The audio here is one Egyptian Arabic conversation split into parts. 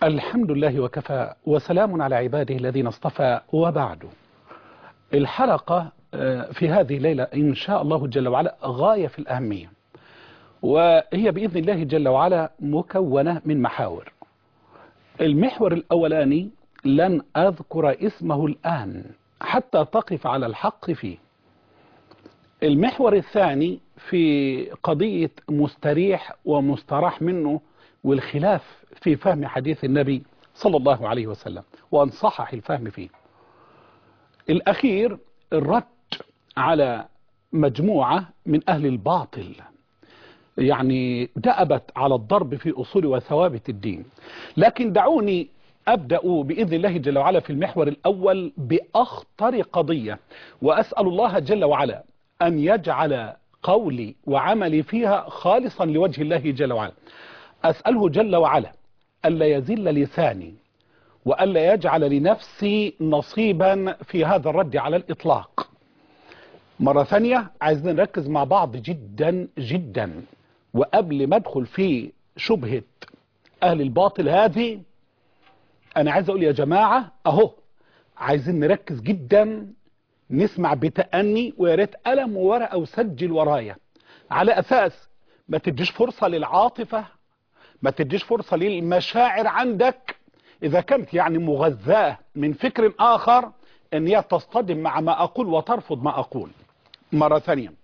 الحمد لله وكفى وسلام على عباده الذين اصطفى وبعد الحلقة في هذه الليلة إن شاء الله جل وعلا غاية في الأهمية وهي بإذن الله جل وعلا مكونة من محاور المحور الأولاني لن أذكر اسمه الآن حتى تقف على الحق فيه المحور الثاني في قضية مستريح ومستراح منه والخلاف في فهم حديث النبي صلى الله عليه وسلم وانصحح الفهم فيه الأخير الرد على مجموعة من أهل الباطل يعني دأبت على الضرب في أصول وثوابت الدين لكن دعوني أبدأ بإذن الله جل وعلا في المحور الأول بأخطر قضية وأسأل الله جل وعلا أن يجعل قولي وعملي فيها خالصا لوجه الله جل وعلا أسأله جل وعلا ألا يزل لساني وألا يجعل لنفسي نصيبا في هذا الرد على الإطلاق مرة ثانية عايزين نركز مع بعض جدا جدا وقبل ما ادخل في شبهة أهل الباطل هذه أنا عايز أقول يا جماعة أهو عايزين نركز جدا نسمع بتأني ويا ريت قلم وورقة وسجل ورايا على أساس ما تديش فرصة للعاطفة ما تديش فرصة للمشاعر عندك إذا كانت يعني مغذاة من فكر آخر أن هي تصطدم مع ما أقول وترفض ما أقول مرة ثانية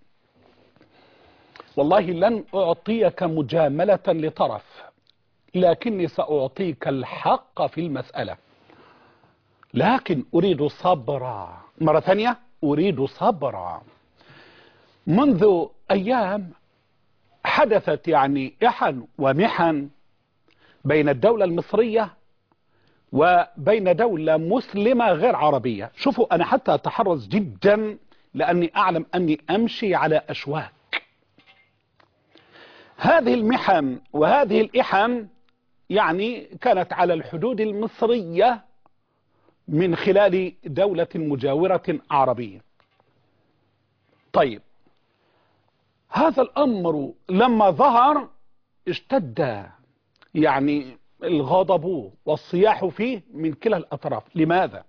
والله لن أعطيك مجاملة لطرف لكني سأعطيك الحق في المسألة لكن أريد صبرا مرة ثانية أريد صبرا منذ أيام حدثت يعني إحن ومحن بين الدولة المصرية وبين دولة مسلمة غير عربية شوفوا أنا حتى أتحرز جدا لأني أعلم أني أمشي على أشواك هذه المحن وهذه الإحن يعني كانت على الحدود المصرية من خلال دولة مجاورة عربية طيب هذا الأمر لما ظهر اشتد يعني الغضب والصياح فيه من كلا الأطراف لماذا؟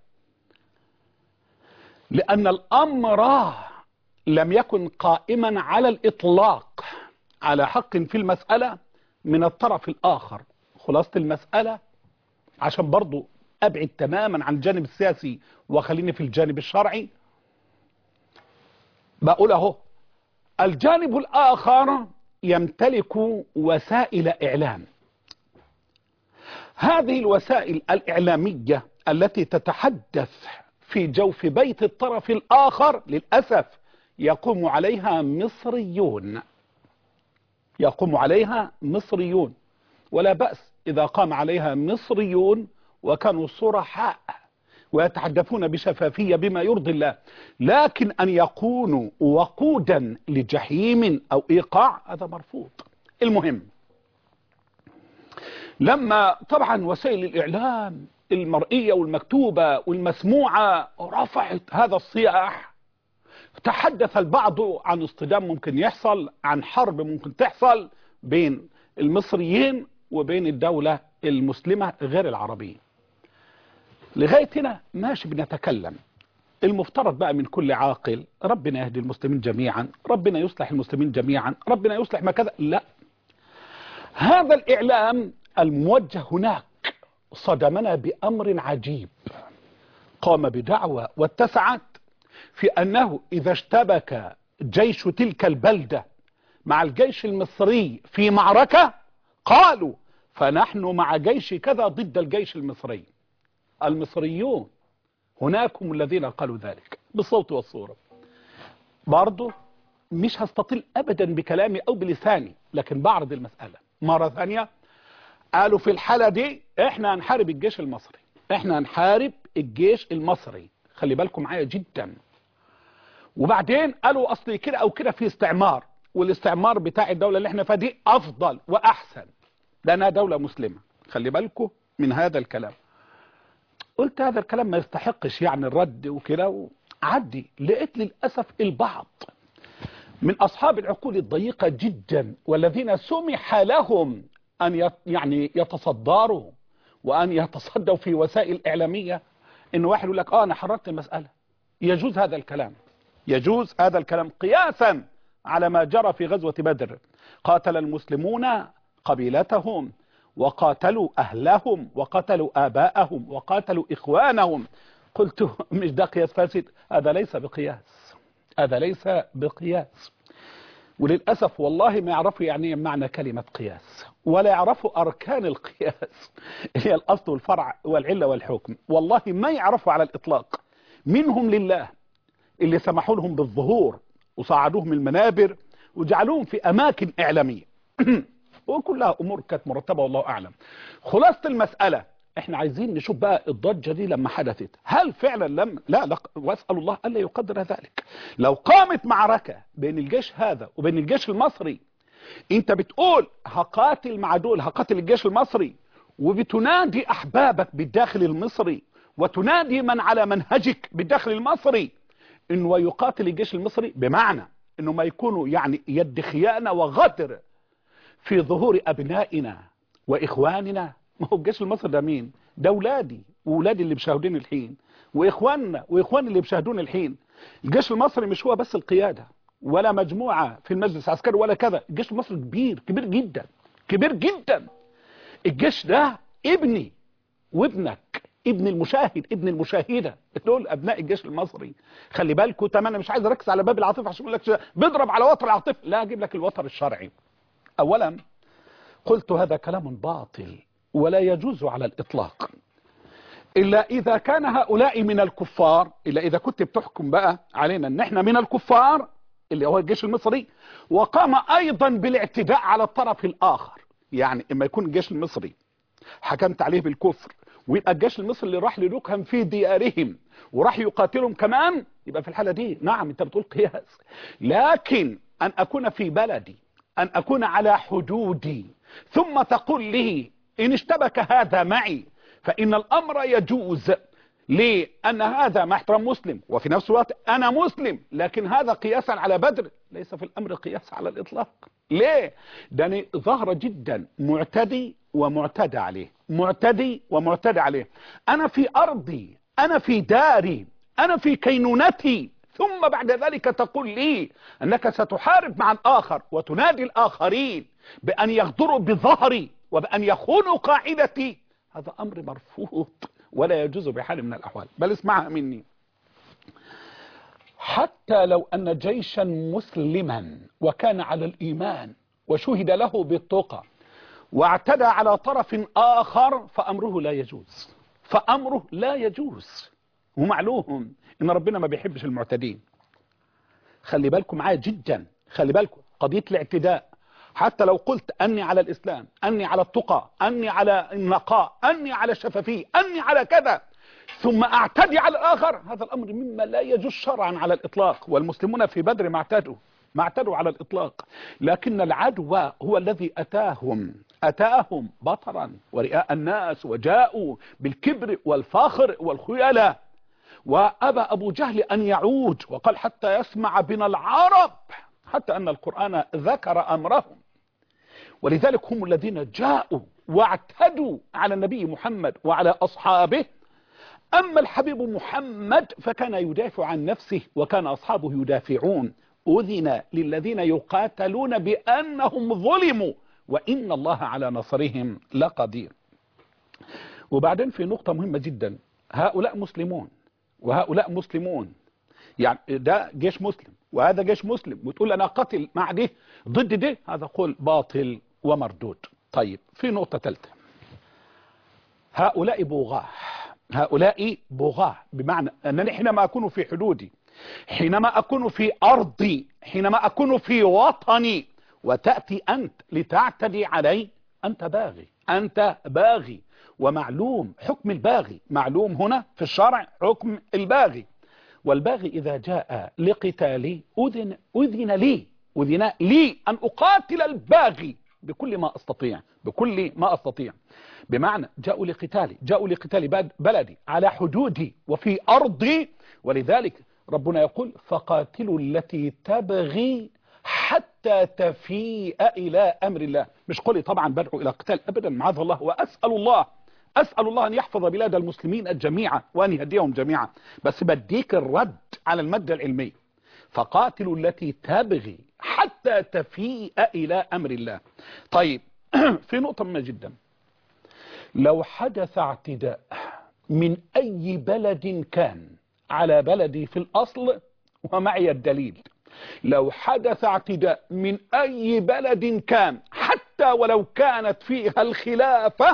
لأن الأمر لم يكن قائما على الإطلاق على حق في المسألة من الطرف الآخر خلاصة المسألة عشان برضو أبعد تماما عن الجانب السياسي وخليني في الجانب الشرعي بقول اهو الجانب الآخر يمتلك وسائل إعلام هذه الوسائل الإعلامية التي تتحدث في جوف بيت الطرف الآخر للأسف يقوم عليها مصريون يقوم عليها مصريون ولا بأس إذا قام عليها مصريون وكانوا صرحاء ويتحدثون بشفافية بما يرضي الله لكن أن يكونوا وقودا لجحيم أو إيقاع هذا مرفوض المهم لما طبعا وسائل الإعلام المرئية والمكتوبة والمسموعة رفعت هذا الصياح تحدث البعض عن اصطدام ممكن يحصل عن حرب ممكن تحصل بين المصريين وبين الدولة المسلمة غير العربية لغاية هنا ماشي بنتكلم المفترض بقى من كل عاقل ربنا يهدي المسلمين جميعا ربنا يصلح المسلمين جميعا ربنا يصلح ما كذا لا هذا الإعلام الموجه هناك صدمنا بأمر عجيب قام بدعوة واتسعت في أنه إذا اشتبك جيش تلك البلدة مع الجيش المصري في معركة قالوا فنحن مع جيش كذا ضد الجيش المصري المصريون هناك هم الذين قالوا ذلك بالصوت والصورة برضو مش هستطيل أبدا بكلامي أو بلساني لكن بعرض المسألة مرة ثانية قالوا في الحالة دي احنا هنحارب الجيش المصري احنا هنحارب الجيش المصري خلي بالكم معايا جدا وبعدين قالوا اصل كده او كده في استعمار والاستعمار بتاع الدولة اللي احنا فيها دي افضل واحسن لانها دولة مسلمة خلي بالكم من هذا الكلام قلت هذا الكلام ما يستحقش يعني الرد وكده عدي لقيت للأسف البعض من أصحاب العقول الضيقة جدا والذين سمح لهم أن يعني يتصدروا وأن يتصدوا في وسائل إعلامية إن واحد يقول لك آه أنا حررت المسألة يجوز هذا الكلام يجوز هذا الكلام قياسا على ما جرى في غزوة بدر قاتل المسلمون قبيلتهم وقاتلوا أهلهم وقتلوا آباءهم وقاتلوا إخوانهم قلت مش ده قياس فاسد هذا ليس بقياس هذا ليس بقياس وللأسف والله ما يعرفوا يعني ايه معنى كلمة قياس ولا يعرفوا أركان القياس هي الأصل والفرع والعلة والحكم والله ما يعرفوا على الإطلاق منهم لله اللي سمحوا لهم بالظهور وصعدوهم المنابر وجعلوهم في أماكن إعلامية وكلها أمور كانت مرتبة والله أعلم خلاصة المسألة احنا عايزين نشوف بقى الضجة دي لما حدثت هل فعلا لم لا, لا واسأل الله ألا يقدر ذلك لو قامت معركة بين الجيش هذا وبين الجيش المصري انت بتقول هقاتل مع دول هقاتل الجيش المصري وبتنادي أحبابك بالداخل المصري وتنادي من على منهجك بالداخل المصري انه يقاتل الجيش المصري بمعنى انه ما يكونوا يعني يد خيانة وغدر في ظهور أبنائنا وإخواننا ما هو الجيش المصري ده مين ده أولادي وأولادي اللي بيشاهدون الحين وإخواننا وإخواني اللي بيشاهدون الحين الجيش المصري مش هو بس القيادة ولا مجموعة في المجلس العسكري ولا كذا الجيش المصري كبير كبير جدا كبير جدا الجيش ده ابني وابنك ابن المشاهد ابن المشاهدة دول ابناء الجيش المصري خلي بالكم تمام مش عايز اركز على باب العاطفه عشان اقول لك بيضرب على وتر العاطفه لا اجيب لك الوتر الشرعي اولا قلت هذا كلام باطل ولا يجوز على الاطلاق الا اذا كان هؤلاء من الكفار الا اذا كنت بتحكم بقى علينا ان احنا من الكفار اللي هو الجيش المصري وقام ايضا بالاعتداء على الطرف الاخر يعني اما يكون الجيش المصري حكمت عليه بالكفر ويبقى الجيش المصري اللي راح لنكهم في ديارهم وراح يقاتلهم كمان يبقى في الحالة دي نعم انت بتقول قياس لكن ان اكون في بلدي ان اكون على حدودي ثم تقول لي ان اشتبك هذا معي فان الامر يجوز لأن هذا مع احترام مسلم وفي نفس الوقت أنا مسلم لكن هذا قياسا على بدر ليس في الأمر قياس على الإطلاق ليه؟ ده ظهر جدا معتدي ومعتدى عليه معتدي ومعتدى عليه أنا في أرضي أنا في داري أنا في كينونتي ثم بعد ذلك تقول لي أنك ستحارب مع الآخر وتنادي الآخرين بأن يغدروا بظهري وبأن يخونوا قاعدتي هذا أمر مرفوض ولا يجوز بحال من الأحوال بل اسمعها مني حتى لو أن جيشا مسلما وكان على الإيمان وشهد له بالتقى واعتدى على طرف آخر فأمره لا يجوز فأمره لا يجوز ومعلوم إن ربنا ما بيحبش المعتدين خلي بالكم معايا جدا خلي بالكم قضية الاعتداء حتى لو قلت أني على الإسلام أني على التقى أني على النقاء أني على الشفافية أني على كذا ثم أعتدي على الآخر هذا الأمر مما لا يجوز شرعا على الإطلاق والمسلمون في بدر ما اعتدوا ما اعتدوا على الإطلاق لكن العدو هو الذي أتاهم أتاهم بطرا ورئاء الناس وجاءوا بالكبر والفاخر والخيلاء وأبى أبو جهل أن يعود وقال حتى يسمع بنا العرب حتى أن القرآن ذكر أمرهم ولذلك هم الذين جاءوا واعتدوا على النبي محمد وعلى أصحابه أما الحبيب محمد فكان يدافع عن نفسه وكان أصحابه يدافعون أذن للذين يقاتلون بأنهم ظلموا وإن الله على نصرهم لقدير وبعدين في نقطة مهمة جدا هؤلاء مسلمون وهؤلاء مسلمون يعني ده جيش مسلم وهذا جيش مسلم وتقول أنا قتل مع ده ضد ده هذا قول باطل ومردود طيب في نقطة ثالثة هؤلاء بغاة هؤلاء بغاة بمعنى أنني حينما أكون في حدودي حينما أكون في أرضي حينما أكون في وطني وتأتي أنت لتعتدي علي أنت باغي أنت باغي ومعلوم حكم الباغي معلوم هنا في الشرع حكم الباغي والباغي إذا جاء لقتالي أذن, أذن لي أذن لي أن أقاتل الباغي بكل ما أستطيع بكل ما أستطيع بمعنى جاءوا لقتالي جاءوا لقتال بلدي على حدودي وفي أرضي ولذلك ربنا يقول فقاتلوا التي تبغي حتى تفيء إلى أمر الله مش قولي طبعا بدعو إلى قتال أبدا معاذ الله وأسأل الله أسأل الله أن يحفظ بلاد المسلمين جميعا وأن يهديهم جميعا بس بديك الرد على المادة العلمية فقاتلوا التي تبغي حتى تفيء إلى أمر الله طيب في نقطة مهمة جدا لو حدث اعتداء من أي بلد كان على بلدي في الأصل ومعي الدليل لو حدث اعتداء من أي بلد كان حتى ولو كانت فيها الخلافة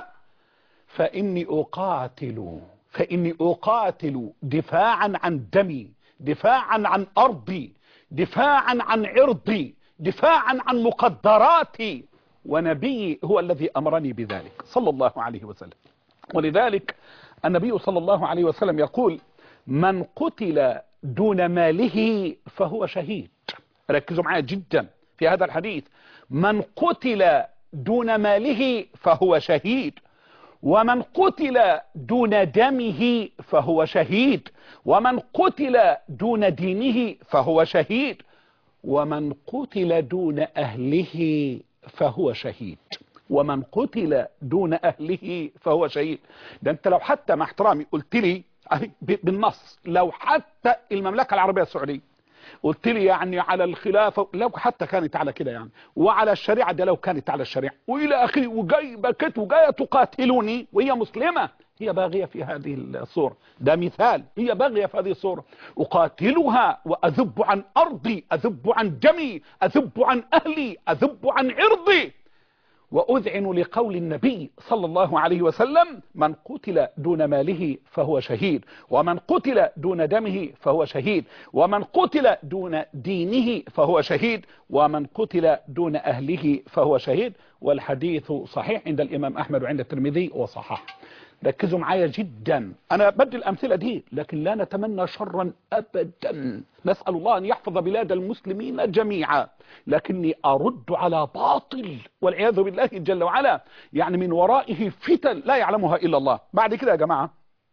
فإني أقاتل فإني أقاتل دفاعا عن دمي دفاعا عن أرضي دفاعا عن عرضي دفاعا عن مقدراتي ونبي هو الذي أمرني بذلك صلى الله عليه وسلم ولذلك النبي صلى الله عليه وسلم يقول من قتل دون ماله فهو شهيد ركزوا معايا جدا في هذا الحديث من قتل دون ماله فهو شهيد ومن قتل دون دمه فهو شهيد ومن قتل دون دينه فهو شهيد ومن قتل دون أهله فهو شهيد ومن قتل دون أهله فهو شهيد ده أنت لو حتى مع احترامي قلت لي بالنص لو حتى المملكة العربية السعودية قلت لي يعني على الخلافة لو حتى كانت على كده يعني وعلى الشريعة ده لو كانت على الشريعة وإلى آخره وجاي بكت وجاية تقاتلني وهي مسلمة هي باغية في هذه الصورة ده مثال هي باغية في هذه الصورة أقاتلها وأذب عن أرضي أذب عن دمي أذب عن أهلي أذب عن عرضي وأذعن لقول النبي صلى الله عليه وسلم من قتل دون ماله فهو شهيد ومن قتل دون دمه فهو شهيد ومن قتل دون دينه فهو شهيد ومن قتل دون أهله فهو شهيد والحديث صحيح عند الإمام أحمد وعند الترمذي وصحح ركزوا معايا جدا أنا بدي الأمثلة دي لكن لا نتمنى شرا أبدا نسأل الله أن يحفظ بلاد المسلمين جميعا لكني أرد على باطل والعياذ بالله جل وعلا يعني من ورائه فتن لا يعلمها إلا الله بعد كده يا جماعة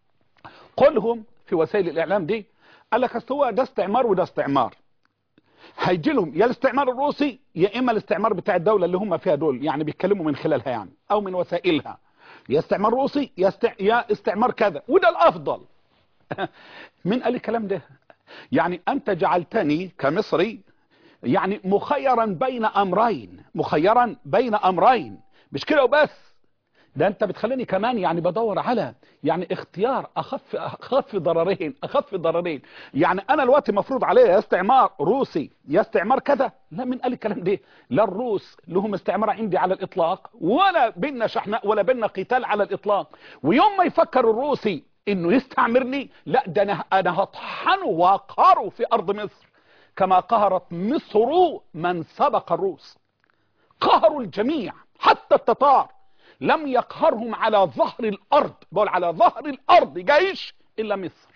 قلهم في وسائل الإعلام دي قال لك هو ده استعمار وده استعمار هيجي لهم يا الاستعمار الروسي يا إما الاستعمار بتاع الدولة اللي هم فيها دول يعني بيتكلموا من خلالها يعني أو من وسائلها يا استعمار روسي يا, استع... يا استعمار كذا وده الافضل من قال الكلام ده يعني انت جعلتني كمصري يعني مخيرا بين امرين مخيرا بين امرين مش كده وبس ده انت بتخليني كمان يعني بدور على يعني اختيار اخف اخف ضررين اخف ضررين يعني انا الوقت مفروض عليه يا استعمار روسي يا استعمار كذا لا من قال الكلام ده لا الروس لهم استعمار عندي على الاطلاق ولا بينا شحناء ولا بينا قتال على الاطلاق ويوم ما يفكر الروسي انه يستعمرني لا ده انا انا هطحنه واقهره في ارض مصر كما قهرت مصر من سبق الروس قهروا الجميع حتى التتار لم يقهرهم على ظهر الأرض بقول على ظهر الأرض جيش إلا مصر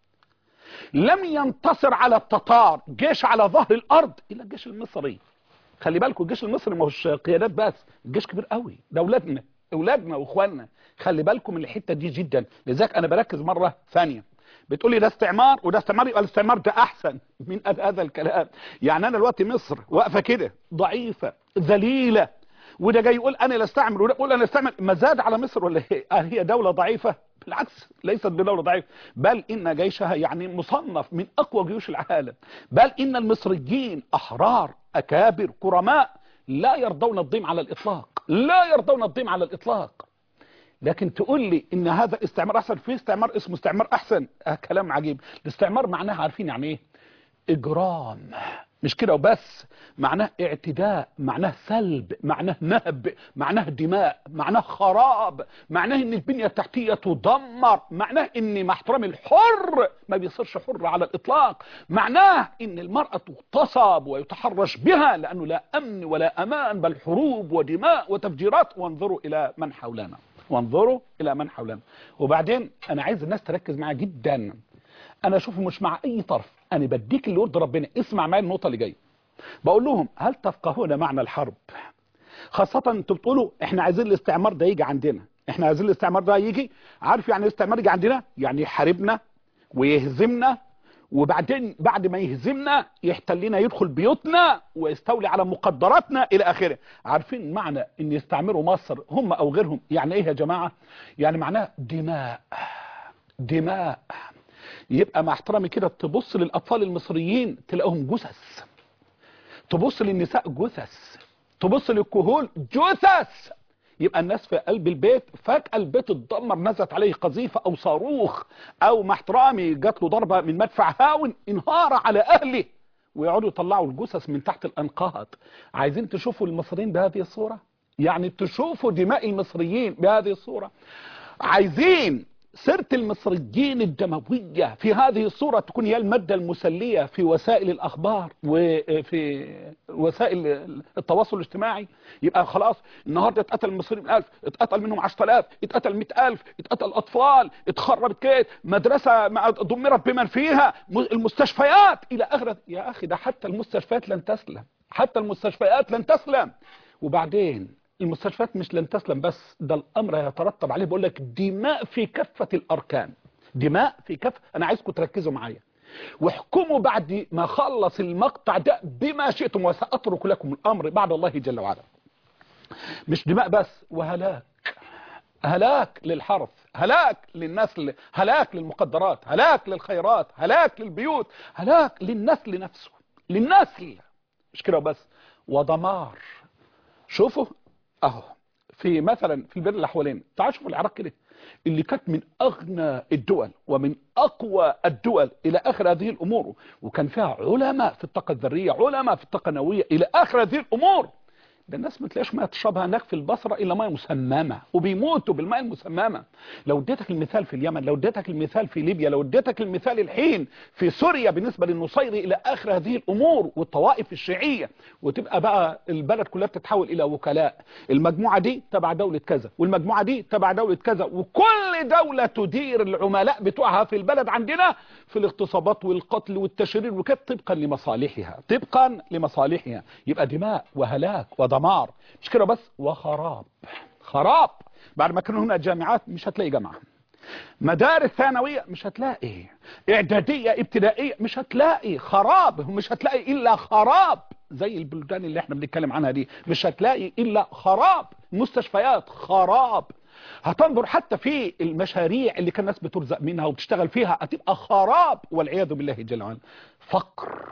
لم ينتصر على التتار جيش على ظهر الأرض إلا الجيش المصري خلي بالكم الجيش المصري ما هوش قيادات بس الجيش كبير قوي ده أولادنا أولادنا وإخواننا خلي بالكم من الحتة دي جدا لذلك أنا بركز مرة ثانية بتقولي ده استعمار وده استعمار يبقى الاستعمار ده احسن من قال هذا الكلام يعني انا دلوقتي مصر واقفه كده ضعيفه ذليله وده جاي يقول انا لا استعمل وده يقول انا استعمل ما زاد على مصر ولا ايه هي دولة ضعيفة بالعكس ليست بدولة ضعيفة بل ان جيشها يعني مصنف من اقوى جيوش العالم بل ان المصريين احرار اكابر كرماء لا يرضون الضيم على الاطلاق لا يرضون الضيم على الاطلاق لكن تقول لي ان هذا استعمار احسن في استعمار اسمه استعمار احسن آه كلام عجيب الاستعمار معناها عارفين يعني ايه اجرام مش كده وبس معناه اعتداء معناه سلب معناه نهب معناه دماء معناه خراب معناه ان البنية التحتية تدمر معناه ان مع احترام الحر ما بيصيرش حر على الاطلاق معناه ان المرأة تغتصب ويتحرش بها لانه لا امن ولا امان بل حروب ودماء وتفجيرات وانظروا الى من حولنا وانظروا الى من حولنا وبعدين انا عايز الناس تركز معايا جدا انا اشوفه مش مع اي طرف انا بديك اللي يرضي ربنا اسمع معايا النقطه اللي جايه بقول لهم هل تفقهون معنى الحرب خاصه انتوا بتقولوا احنا عايزين الاستعمار ده يجي عندنا احنا عايزين الاستعمار ده يجي عارف يعني الاستعمار يجي عندنا يعني يحاربنا ويهزمنا وبعدين بعد ما يهزمنا يحتلنا يدخل بيوتنا ويستولي على مقدراتنا الى اخره عارفين معنى ان يستعمروا مصر هم او غيرهم يعني ايه يا جماعة يعني معناه دماء دماء يبقى مع احترامي كده تبص للاطفال المصريين تلاقيهم جثث تبص للنساء جثث تبص للكهول جثث يبقى الناس في قلب البيت فجأة البيت اتدمر نزلت عليه قذيفة او صاروخ او مع احترامي جات له ضربة من مدفع هاون انهار على اهله ويقعدوا يطلعوا الجثث من تحت الانقاض عايزين تشوفوا المصريين بهذه الصورة يعني تشوفوا دماء المصريين بهذه الصورة عايزين سيرة المصريين الدموية في هذه الصورة تكون هي المادة المسلية في وسائل الأخبار وفي وسائل التواصل الاجتماعي يبقى خلاص النهاردة اتقتل المصريين من ألف اتقتل منهم عشرة آلاف اتقتل مئة ألف اتقتل أطفال اتخربت كيت مدرسة دمرت بمن فيها المستشفيات إلى آخر يا أخي ده حتى المستشفيات لن تسلم حتى المستشفيات لن تسلم وبعدين المستشفيات مش لن تسلم بس ده الامر يترتب عليه بقول لك دماء في كافه الاركان دماء في كافه انا عايزكم تركزوا معايا واحكموا بعد ما خلص المقطع ده بما شئتم وساترك لكم الامر بعد الله جل وعلا مش دماء بس وهلاك هلاك للحرث هلاك للنسل هلاك للمقدرات هلاك للخيرات هلاك للبيوت هلاك للنسل نفسه للنسل مش كده بس ودمار شوفوا اهو في مثلا في البلاد اللي حوالينا تعالوا شوفوا العراق كده اللي كانت من اغنى الدول ومن اقوى الدول الى اخر هذه الامور وكان فيها علماء في الطاقه الذريه علماء في الطاقه النوويه الى اخر هذه الامور ده الناس ما تلاقيش ما تشربها هناك في البصره الا ميه مسممه وبيموتوا بالماء المسممه لو اديتك المثال في اليمن لو اديتك المثال في ليبيا لو اديتك المثال الحين في سوريا بالنسبه للنصيري الى اخر هذه الامور والطوائف الشيعيه وتبقى بقى البلد كلها بتتحول الى وكلاء المجموعه دي تبع دوله كذا والمجموعه دي تبع دوله كذا وكل دوله تدير العملاء بتوعها في البلد عندنا في الاغتصابات والقتل والتشرير وكده طبقا لمصالحها طبقا لمصالحها يبقى دماء وهلاك ودمار دمار مش كده بس وخراب خراب بعد ما كانوا هنا جامعات مش هتلاقي جامعة مدارس ثانوية مش هتلاقي اعدادية ابتدائية مش هتلاقي خراب مش هتلاقي الا خراب زي البلدان اللي احنا بنتكلم عنها دي مش هتلاقي الا خراب مستشفيات خراب هتنظر حتى في المشاريع اللي كان الناس بترزق منها وبتشتغل فيها هتبقى خراب والعياذ بالله جل وعلا فقر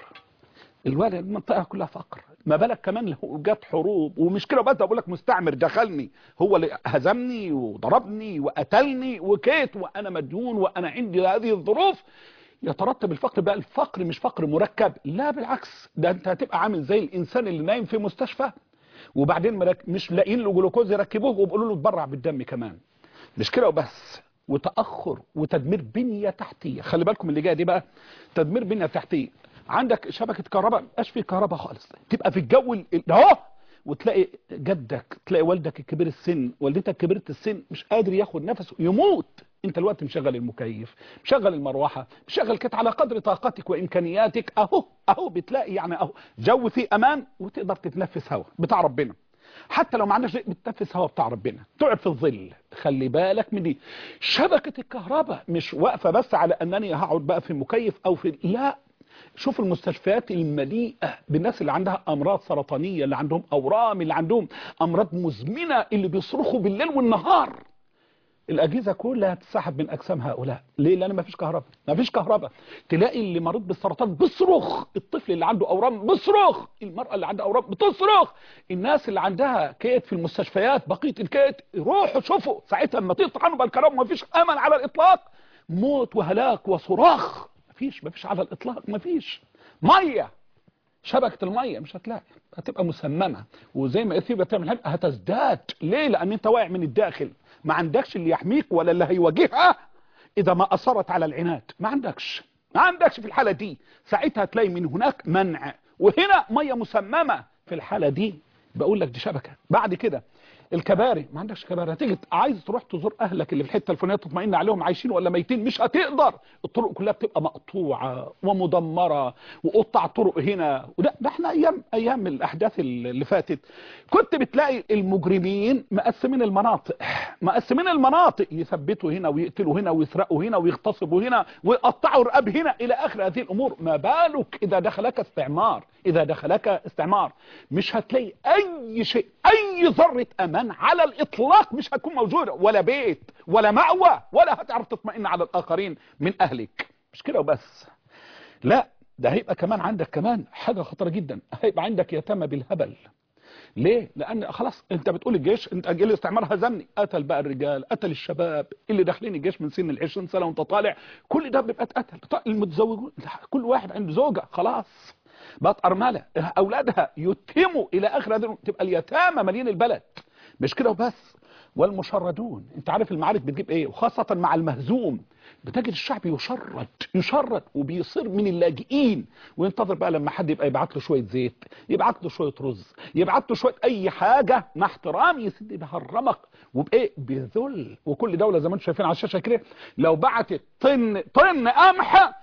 الوالد المنطقة كلها فقر ما بالك كمان لو جت حروب ومش كده بس بقول لك مستعمر دخلني هو اللي هزمني وضربني وقتلني وكيت وانا مديون وانا عندي هذه الظروف يترتب الفقر بقى الفقر مش فقر مركب لا بالعكس ده انت هتبقى عامل زي الانسان اللي نايم في مستشفى وبعدين مرك... مش لاقيين له جلوكوز يركبوه وبيقولوا له اتبرع بالدم كمان مش كده وبس وتاخر وتدمير بنيه تحتيه خلي بالكم اللي جايه دي بقى تدمير بنيه تحتيه عندك شبكة كهرباء مبقاش في كهرباء خالص تبقى في الجو ده اهو وتلاقي جدك تلاقي والدك كبير السن والدتك كبيرة السن مش قادر ياخد نفسه يموت انت الوقت مشغل المكيف مشغل المروحة مشغل كت على قدر طاقتك وامكانياتك اهو اهو بتلاقي يعني اهو جو فيه امان وتقدر تتنفس هوا بتاع ربنا حتى لو ما عندناش بتنفس هوا بتاع ربنا تقعد في الظل خلي بالك من دي شبكة الكهرباء مش واقفة بس على انني هقعد بقى في مكيف او في لا شوف المستشفيات المليئة بالناس اللي عندها أمراض سرطانية اللي عندهم أورام اللي عندهم أمراض مزمنة اللي بيصرخوا بالليل والنهار الأجهزة كلها تسحب من أجسام هؤلاء ليه؟ لأن ما فيش كهرباء ما فيش كهرباء تلاقي اللي مريض بالسرطان بيصرخ الطفل اللي عنده أورام بيصرخ المرأة اللي عندها أورام بتصرخ الناس اللي عندها كيت في المستشفيات بقية الكيت روحوا شوفوا ساعتها لما تطعنوا بالكهرباء ما فيش أمل على الإطلاق موت وهلاك وصراخ مفيش مفيش على الاطلاق مفيش ميه شبكه الميه مش هتلاقي هتبقى مسممه وزي ما اثيوبيا بتعمل حاجه هتزداد ليه لان انت واقع من الداخل ما عندكش اللي يحميك ولا اللي هيواجهها اذا ما اصرت على العناد ما عندكش ما عندكش في الحاله دي ساعتها تلاقي من هناك منع وهنا ميه مسممه في الحاله دي بقول لك دي شبكه بعد كده الكباري ما عندكش كباري هتيجي عايز تروح تزور اهلك اللي في الحته الفلانيه تطمئن عليهم عايشين ولا ميتين مش هتقدر الطرق كلها بتبقى مقطوعه ومدمره وقطع طرق هنا وده ده احنا ايام ايام الاحداث اللي فاتت كنت بتلاقي المجرمين مقسمين المناطق مقسمين المناطق يثبتوا هنا ويقتلوا هنا ويسرقوا هنا ويغتصبوا هنا ويقطعوا رقاب هنا الى اخر هذه الامور ما بالك اذا دخلك استعمار اذا دخلك استعمار مش هتلاقي اي شيء اي ذره امان على الاطلاق مش هتكون موجوده ولا بيت ولا مأوى ولا هتعرف تطمئن على الاخرين من اهلك مش كده وبس لا ده هيبقى كمان عندك كمان حاجه خطره جدا هيبقى عندك يتامى بالهبل ليه؟ لأن خلاص أنت بتقول الجيش أنت جيل الاستعمار هزمني قتل بقى الرجال قتل الشباب اللي داخلين الجيش من سن ال 20 سنة وأنت طالع كل ده بيبقى اتقتل المتزوجون كل واحد عنده زوجة خلاص بقت أرملة أولادها يتموا إلى آخر هذه تبقى اليتامى مالين البلد مش كده وبس والمشردون انت عارف المعارك بتجيب ايه وخاصة مع المهزوم بتجد الشعب يشرد يشرد وبيصير من اللاجئين وينتظر بقى لما حد يبقى يبعت له شوية زيت يبعت له شوية رز يبعت له شوية اي حاجة مع احترام يسد بها الرمق وبايه بذل وكل دولة زي ما انتم شايفين على الشاشة كده لو بعتت طن طن قمح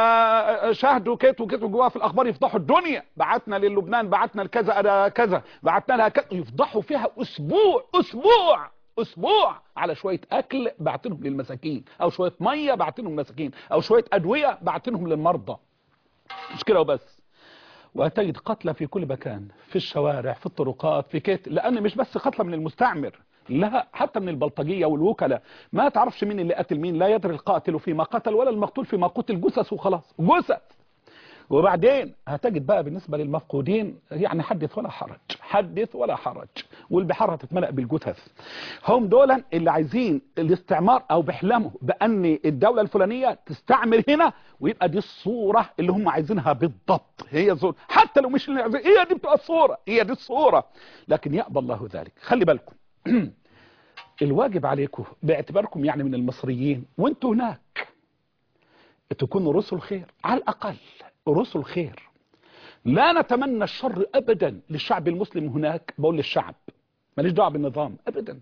آه شاهدوا كيت وكيت جواها في الاخبار يفضحوا الدنيا بعتنا للبنان بعتنا لكذا كذا بعتنا لها كذا يفضحوا فيها اسبوع اسبوع اسبوع على شوية اكل بعتنهم للمساكين او شوية مية بعتنهم للمساكين او شوية ادوية بعتنهم للمرضى مش كده وبس وتجد قتلى في كل مكان في الشوارع في الطرقات في كيت لان مش بس قتلى من المستعمر لا حتى من البلطجية والوكلاء ما تعرفش مين اللي قتل مين لا يدري القاتل فيما قتل ولا المقتول فيما قتل جثث وخلاص جثث وبعدين هتجد بقى بالنسبة للمفقودين يعني حدث ولا حرج حدث ولا حرج والبحار هتتملأ بالجثث هم دولا اللي عايزين الاستعمار او بيحلموا بان الدولة الفلانية تستعمر هنا ويبقى دي الصورة اللي هم عايزينها بالضبط هي الصورة حتى لو مش اللي عايزين هي دي بتبقى الصورة هي دي الصورة لكن يأبى الله ذلك خلي بالكم الواجب عليكم باعتباركم يعني من المصريين وانتوا هناك تكونوا رسل خير على الأقل رسل خير لا نتمنى الشر أبدا للشعب المسلم هناك بقول للشعب ماليش دعوه بالنظام أبدا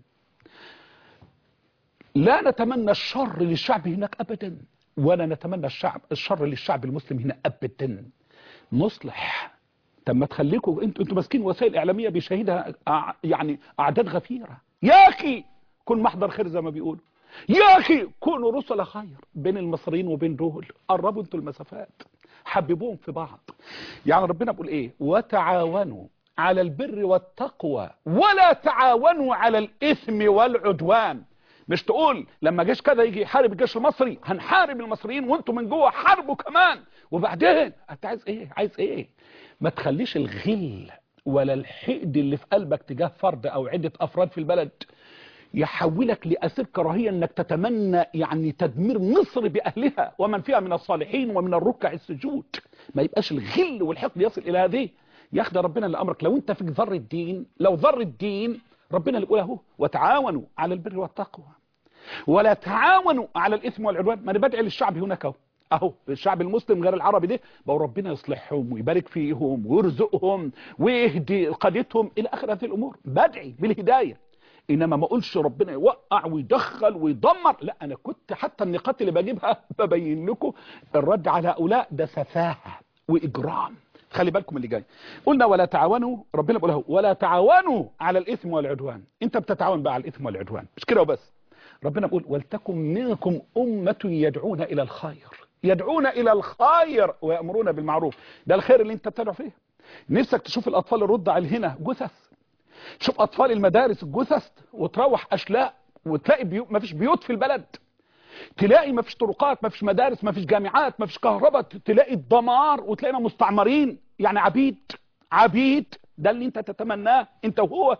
لا نتمنى الشر للشعب هناك أبدا ولا نتمنى الشعب الشر للشعب المسلم هنا أبدا نصلح طب ما تخليكم انتوا انتوا ماسكين وسائل اعلاميه بيشاهدها يعني اعداد غفيره يا اخي كن محضر خير زي ما بيقولوا يا اخي كونوا رسل خير بين المصريين وبين دول قربوا انتوا المسافات حببوهم في بعض يعني ربنا بيقول ايه وتعاونوا على البر والتقوى ولا تعاونوا على الاثم والعدوان مش تقول لما جيش كذا يجي يحارب الجيش المصري هنحارب المصريين وانتوا من جوه حاربوا كمان وبعدين انت عايز ايه عايز ايه ما تخليش الغل ولا الحقد اللي في قلبك تجاه فرد او عدة افراد في البلد يحولك لأسير كراهية انك تتمنى يعني تدمير مصر بأهلها ومن فيها من الصالحين ومن الركع السجود ما يبقاش الغل والحقد يصل إلى هذه ياخد ربنا اللي أمرك لو انت فيك ذر الدين لو ذر الدين ربنا اللي يقول اهو وتعاونوا على البر والتقوى ولا تعاونوا على الإثم والعدوان ما انا بدعي للشعب هناك اهو اهو الشعب المسلم غير العربي ده بقى ربنا يصلحهم ويبارك فيهم ويرزقهم ويهدي قادتهم الى اخر هذه الامور بدعي بالهدايه انما ما اقولش ربنا يوقع ويدخل ويدمر لا انا كنت حتى النقاط اللي بجيبها ببين لكم الرد على هؤلاء ده سفاهه واجرام خلي بالكم اللي جاي قلنا ولا تعاونوا ربنا بيقول اهو ولا تعاونوا على الاثم والعدوان انت بتتعاون بقى على الاثم والعدوان مش كده وبس ربنا بيقول ولتكن منكم امه يدعون الى الخير يدعون الى الخير ويامرون بالمعروف ده الخير اللي انت بتدعو فيه نفسك تشوف الاطفال الرضع اللي هنا جثث شوف اطفال المدارس الجثث وتروح اشلاء وتلاقي بيو... ما فيش بيوت في البلد تلاقي ما فيش طرقات ما فيش مدارس ما فيش جامعات ما فيش كهرباء تلاقي الدمار وتلاقينا مستعمرين يعني عبيد عبيد ده اللي انت تتمناه انت وهو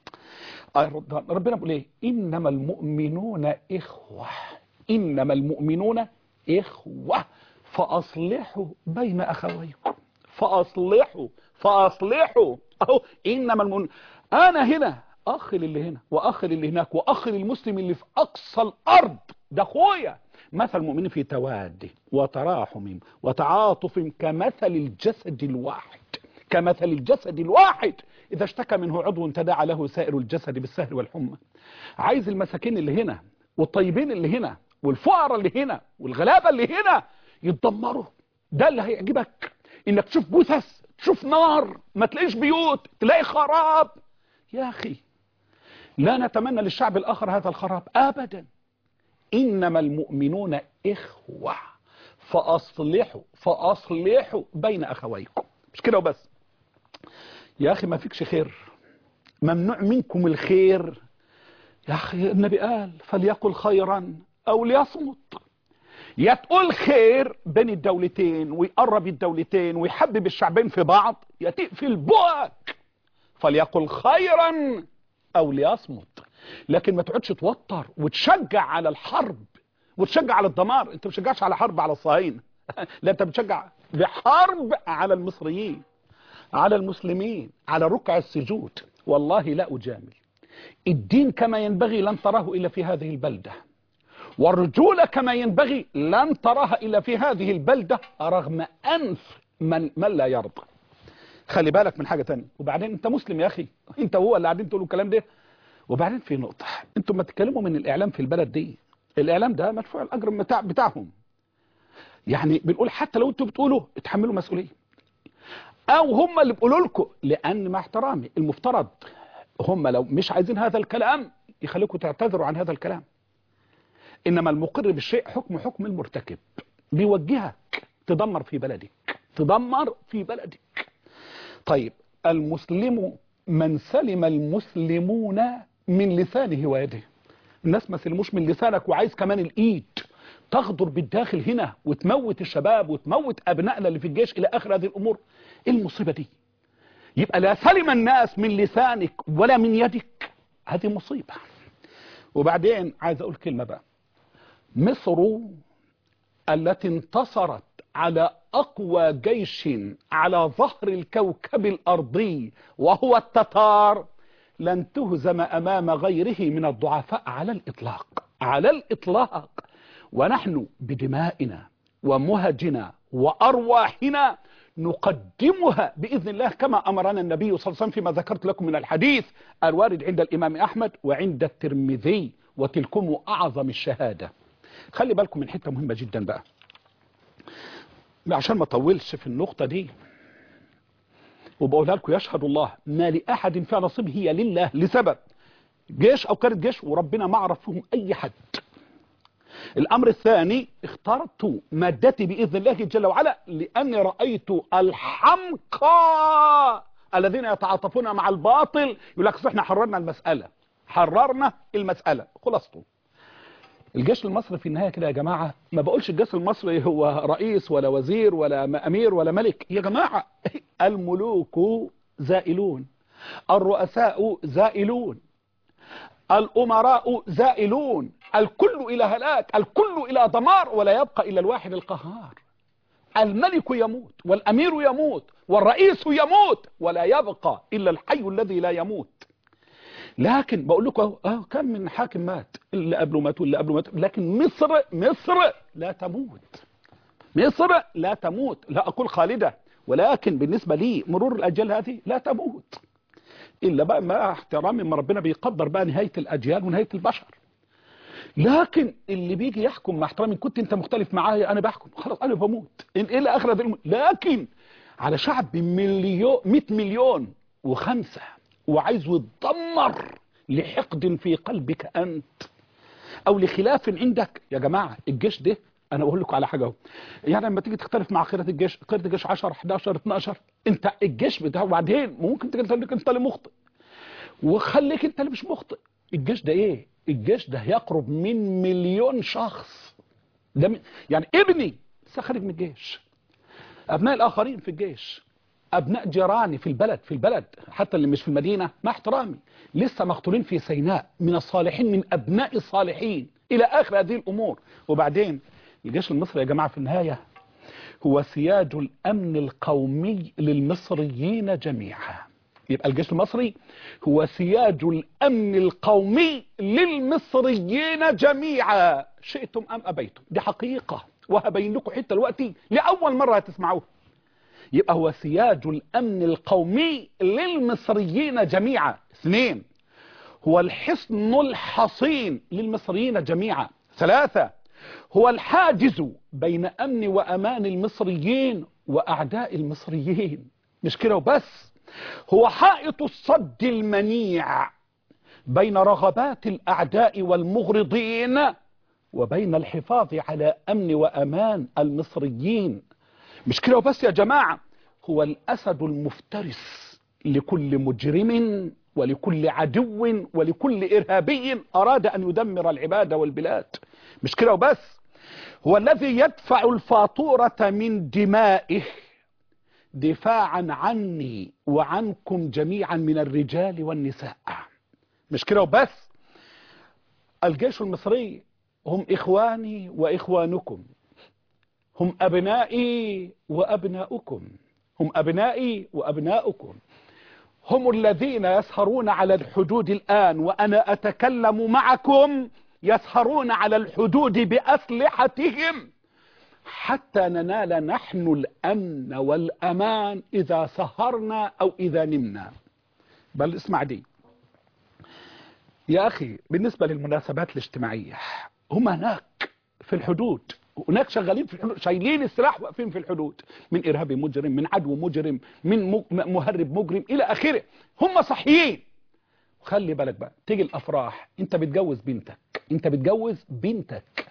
ربنا بيقول ايه انما المؤمنون اخوه انما المؤمنون إخوة فأصلحوا بين أخويكم فأصلحوا فأصلحوا أهو إنما المن... أنا هنا أخ اللي هنا وأخ اللي هناك وأخ المسلم اللي في أقصى الأرض ده أخويا مثل المؤمنين في تواد وتراحم وتعاطف كمثل الجسد الواحد كمثل الجسد الواحد إذا اشتكى منه عضو تداعى له سائر الجسد بالسهر والحمى عايز المساكين اللي هنا والطيبين اللي هنا والفقراء اللي هنا والغلابة اللي هنا يتدمروا ده اللي هيعجبك انك تشوف جثث تشوف نار ما تلاقيش بيوت تلاقي خراب يا أخي لا نتمنى للشعب الآخر هذا الخراب أبدا إنما المؤمنون إخوة فأصلحوا فأصلحوا بين أخويكم مش كده وبس يا أخي ما فيكش خير ممنوع منكم الخير يا أخي النبي قال فليقل خيرا أو ليصمت يا تقول خير بين الدولتين ويقرب الدولتين ويحبب الشعبين في بعض يا تقفل بقك فليقل خيرا أو ليصمت لكن ما تقعدش توتر وتشجع على الحرب وتشجع على الدمار انت ما بتشجعش على حرب على الصهاينه لا انت بتشجع بحرب على المصريين على المسلمين على ركع السجود والله لا أجامل الدين كما ينبغي لن تراه إلا في هذه البلدة والرجولة كما ينبغي لن تراها إلا في هذه البلدة رغم أنف من, من لا يرضى خلي بالك من حاجة تانية وبعدين انت مسلم يا أخي انت هو اللي قاعدين تقولوا الكلام ده وبعدين في نقطة انتم ما تتكلموا من الإعلام في البلد دي الإعلام ده مدفوع الأجر بتاع بتاعهم يعني بنقول حتى لو انتم بتقولوا اتحملوا مسؤولية او هم اللي بيقولوا لكم لان مع احترامي المفترض هم لو مش عايزين هذا الكلام يخليكم تعتذروا عن هذا الكلام انما المقر بالشيء حكم حكم المرتكب بيوجهك تدمر في بلدك تدمر في بلدك طيب المسلم من سلم المسلمون من لسانه ويده الناس ما سلموش من لسانك وعايز كمان الايد تغدر بالداخل هنا وتموت الشباب وتموت ابنائنا اللي في الجيش الى اخر هذه الامور ايه المصيبه دي يبقى لا سلم الناس من لسانك ولا من يدك هذه مصيبه وبعدين عايز اقول كلمه بقى مصر التي انتصرت على اقوى جيش على ظهر الكوكب الارضي وهو التتار لن تهزم امام غيره من الضعفاء على الاطلاق على الاطلاق ونحن بدمائنا ومهجنا وأرواحنا نقدمها بإذن الله كما أمرنا النبي صلى الله عليه وسلم فيما ذكرت لكم من الحديث الوارد عند الإمام أحمد وعند الترمذي وتلكم أعظم الشهادة خلي بالكم من حتة مهمة جدا بقى عشان ما اطولش في النقطة دي وبقولها لكم يشهد الله ما لأحد في نصيب هي لله لسبب جيش أو كانت جيش وربنا ما عرف فيهم أي حد الأمر الثاني اخترت مادتي بإذن الله جل وعلا لأني رأيت الحمقى الذين يتعاطفون مع الباطل يقول لك احنا حررنا المسألة حررنا المسألة خلاصته الجيش المصري في النهاية كده يا جماعة ما بقولش الجيش المصري هو رئيس ولا وزير ولا أمير ولا ملك يا جماعة الملوك زائلون الرؤساء زائلون الأمراء زائلون الكل إلى هلاك الكل إلى دمار ولا يبقى إلا الواحد القهار الملك يموت والأمير يموت والرئيس يموت ولا يبقى إلا الحي الذي لا يموت لكن بقول لكم اه كم من حاكم مات اللي قبله مات واللي قبله مات لكن مصر مصر لا تموت مصر لا تموت لا أقول خالدة ولكن بالنسبة لي مرور الأجيال هذه لا تموت إلا بقى مع احترامي ما ربنا بيقدر بقى نهاية الأجيال ونهاية البشر لكن اللي بيجي يحكم مع احترامي كنت انت مختلف معايا انا بحكم خلاص انا بموت ايه الى اخر هذه لكن على شعب مليون 100 مليون وخمسة وعايزه يتدمر لحقد في قلبك انت او لخلاف عندك يا جماعة الجيش ده انا بقول لكم على حاجه اهو يعني لما تيجي تختلف مع قياده الجيش قياده الجيش 10 11 12 انت الجيش بتاعه بعدين ممكن تيجي تقول لك انت اللي مخطئ وخليك انت اللي مش مخطئ الجيش ده ايه الجيش ده يقرب من مليون شخص ده من يعني ابني لسه خارج من الجيش ابناء الاخرين في الجيش ابناء جيراني في البلد في البلد حتى اللي مش في المدينه مع احترامي لسه مقتولين في سيناء من الصالحين من ابناء الصالحين الى اخر هذه الامور وبعدين الجيش المصري يا جماعه في النهايه هو سياج الامن القومي للمصريين جميعا يبقى الجيش المصري هو سياج الأمن القومي للمصريين جميعا شئتم أم أبيتم دي حقيقة وهبين لكم حتى دلوقتي لأول مرة هتسمعوها يبقى هو سياج الأمن القومي للمصريين جميعا اثنين هو الحصن الحصين للمصريين جميعا ثلاثة هو الحاجز بين أمن وأمان المصريين وأعداء المصريين مش كده وبس هو حائط الصد المنيع بين رغبات الأعداء والمغرضين وبين الحفاظ على أمن وأمان المصريين مش كده وبس يا جماعة هو الأسد المفترس لكل مجرم ولكل عدو ولكل إرهابي أراد أن يدمر العباد والبلاد مش كده وبس هو الذي يدفع الفاتورة من دمائه دفاعا عني وعنكم جميعا من الرجال والنساء مش كده وبس الجيش المصري هم إخواني وإخوانكم هم أبنائي وأبناؤكم هم أبنائي وأبناؤكم هم الذين يسهرون على الحدود الآن وأنا أتكلم معكم يسهرون على الحدود بأسلحتهم حتى ننال نحن الأمن والأمان إذا سهرنا أو إذا نمنا بل اسمع دي يا أخي بالنسبة للمناسبات الاجتماعية هم هناك في الحدود هناك شغالين في الحدود شايلين السلاح واقفين في الحدود من إرهابي مجرم من عدو مجرم من مهرب مجرم إلى آخره هم صحيين خلي بالك بقى تيجي الأفراح أنت بتجوز بنتك أنت بتجوز بنتك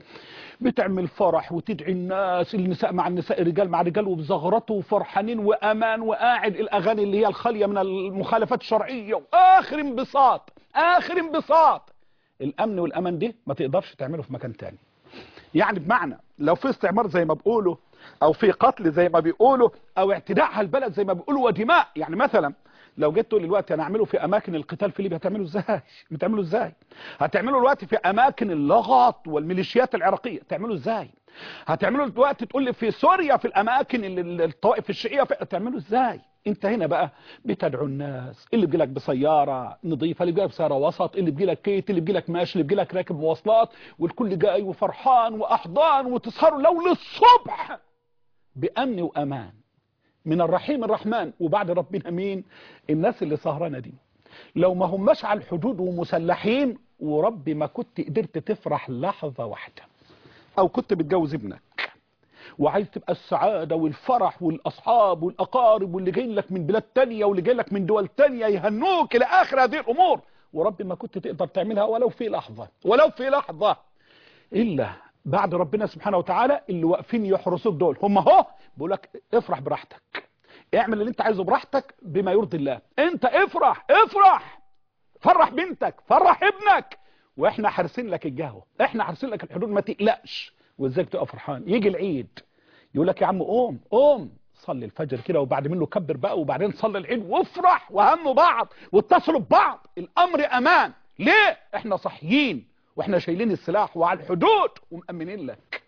بتعمل فرح وتدعي الناس النساء مع النساء الرجال مع الرجال وبزغرته وفرحانين وأمان وقاعد الأغاني اللي هي الخالية من المخالفات الشرعية وآخر انبساط آخر انبساط الأمن والأمان ده ما تقدرش تعمله في مكان تاني يعني بمعنى لو في استعمار زي ما بيقولوا او في قتل زي ما بيقولوا او اعتداء على البلد زي ما بيقولوا ودماء يعني مثلا لو جيت تقول دلوقتي انا اعمله في اماكن القتال في ليبيا هتعمله ازاي بتعملوا ازاي هتعمله دلوقتي في اماكن اللغط والميليشيات العراقيه تعمله ازاي هتعمله دلوقتي تقول لي في سوريا في الاماكن اللي الطوائف الشيعيه تعمله ازاي انت هنا بقى بتدعو الناس اللي بيجي لك بسياره نظيفه اللي بيجي لك بسياره وسط اللي بيجي لك كيت اللي بيجي لك ماشي اللي بيجي لك راكب مواصلات والكل جاي وفرحان واحضان وتسهروا لو للصبح بامن وامان من الرحيم الرحمن وبعد ربنا مين الناس اللي سهرانه دي لو ما هماش على الحدود ومسلحين وربي ما كنت قدرت تفرح لحظه واحده او كنت بتجوز ابنك وعايز تبقى السعادة والفرح والأصحاب والأقارب واللي جايين لك من بلاد تانية واللي جاي لك من دول تانية يهنوك إلى آخر هذه الأمور ورب ما كنت تقدر تعملها ولو في لحظة ولو في لحظة إلا بعد ربنا سبحانه وتعالى اللي واقفين يحرسوك دول هم اهو بيقول لك افرح براحتك اعمل اللي انت عايزه براحتك بما يرضي الله انت افرح افرح فرح بنتك فرح ابنك واحنا حارسين لك الجهوه احنا حارسين لك الحدود ما تقلقش وازيك تبقى فرحان يجي العيد يقول لك يا عم قوم قوم صلي الفجر كده وبعد منه كبر بقى وبعدين صلي العيد وافرح وهموا بعض واتصلوا ببعض الامر امان ليه احنا صحيين واحنا شايلين السلاح وعلى الحدود ومأمنين لك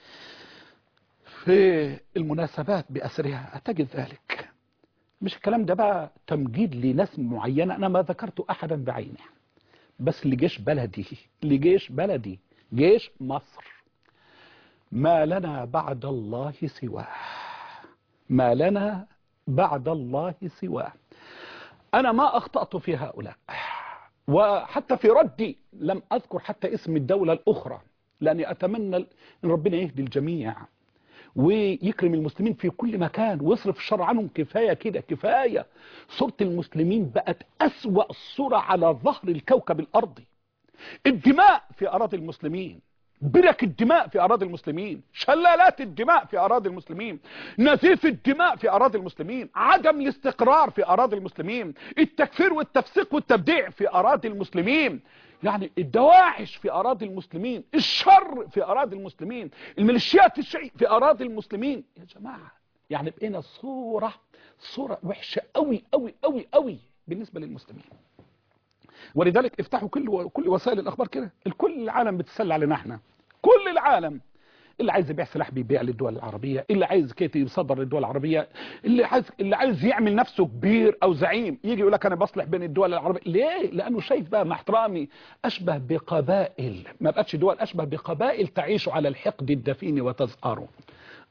في المناسبات بأسرها تجد ذلك مش الكلام ده بقى تمجيد لناس معينة أنا ما ذكرت أحدا بعينه بس لجيش بلدي لجيش بلدي جيش مصر ما لنا بعد الله سواه ما لنا بعد الله سواه أنا ما أخطأت في هؤلاء وحتى في ردي لم أذكر حتى اسم الدولة الأخرى لأني أتمنى أن ربنا يهدي الجميع ويكرم المسلمين في كل مكان ويصرف الشر عنهم كفاية كده كفاية صورة المسلمين بقت أسوأ صورة على ظهر الكوكب الأرضي الدماء في أراضي المسلمين برك الدماء في أراضي المسلمين شلالات الدماء في أراضي المسلمين نزيف الدماء في أراضي المسلمين عدم الاستقرار في أراضي المسلمين التكفير والتفسيق والتبديع في أراضي المسلمين يعني الدواعش في أراضي المسلمين الشر في أراضي المسلمين الميليشيات الشيعي في أراضي المسلمين يا جماعة يعني بقينا صورة صورة وحشة قوي قوي قوي قوي بالنسبة للمسلمين ولذلك افتحوا كل كل وسائل الاخبار كده الكل العالم بتسلى علينا احنا كل العالم اللي عايز يبيع سلاح بيبيع للدول العربية اللي عايز كيتي يصدر للدول العربية اللي عايز اللي عايز يعمل نفسه كبير او زعيم يجي يقول لك انا بصلح بين الدول العربية ليه لانه شايف بقى مع احترامي اشبه بقبائل ما بقتش دول اشبه بقبائل تعيش على الحقد الدفين وتزهره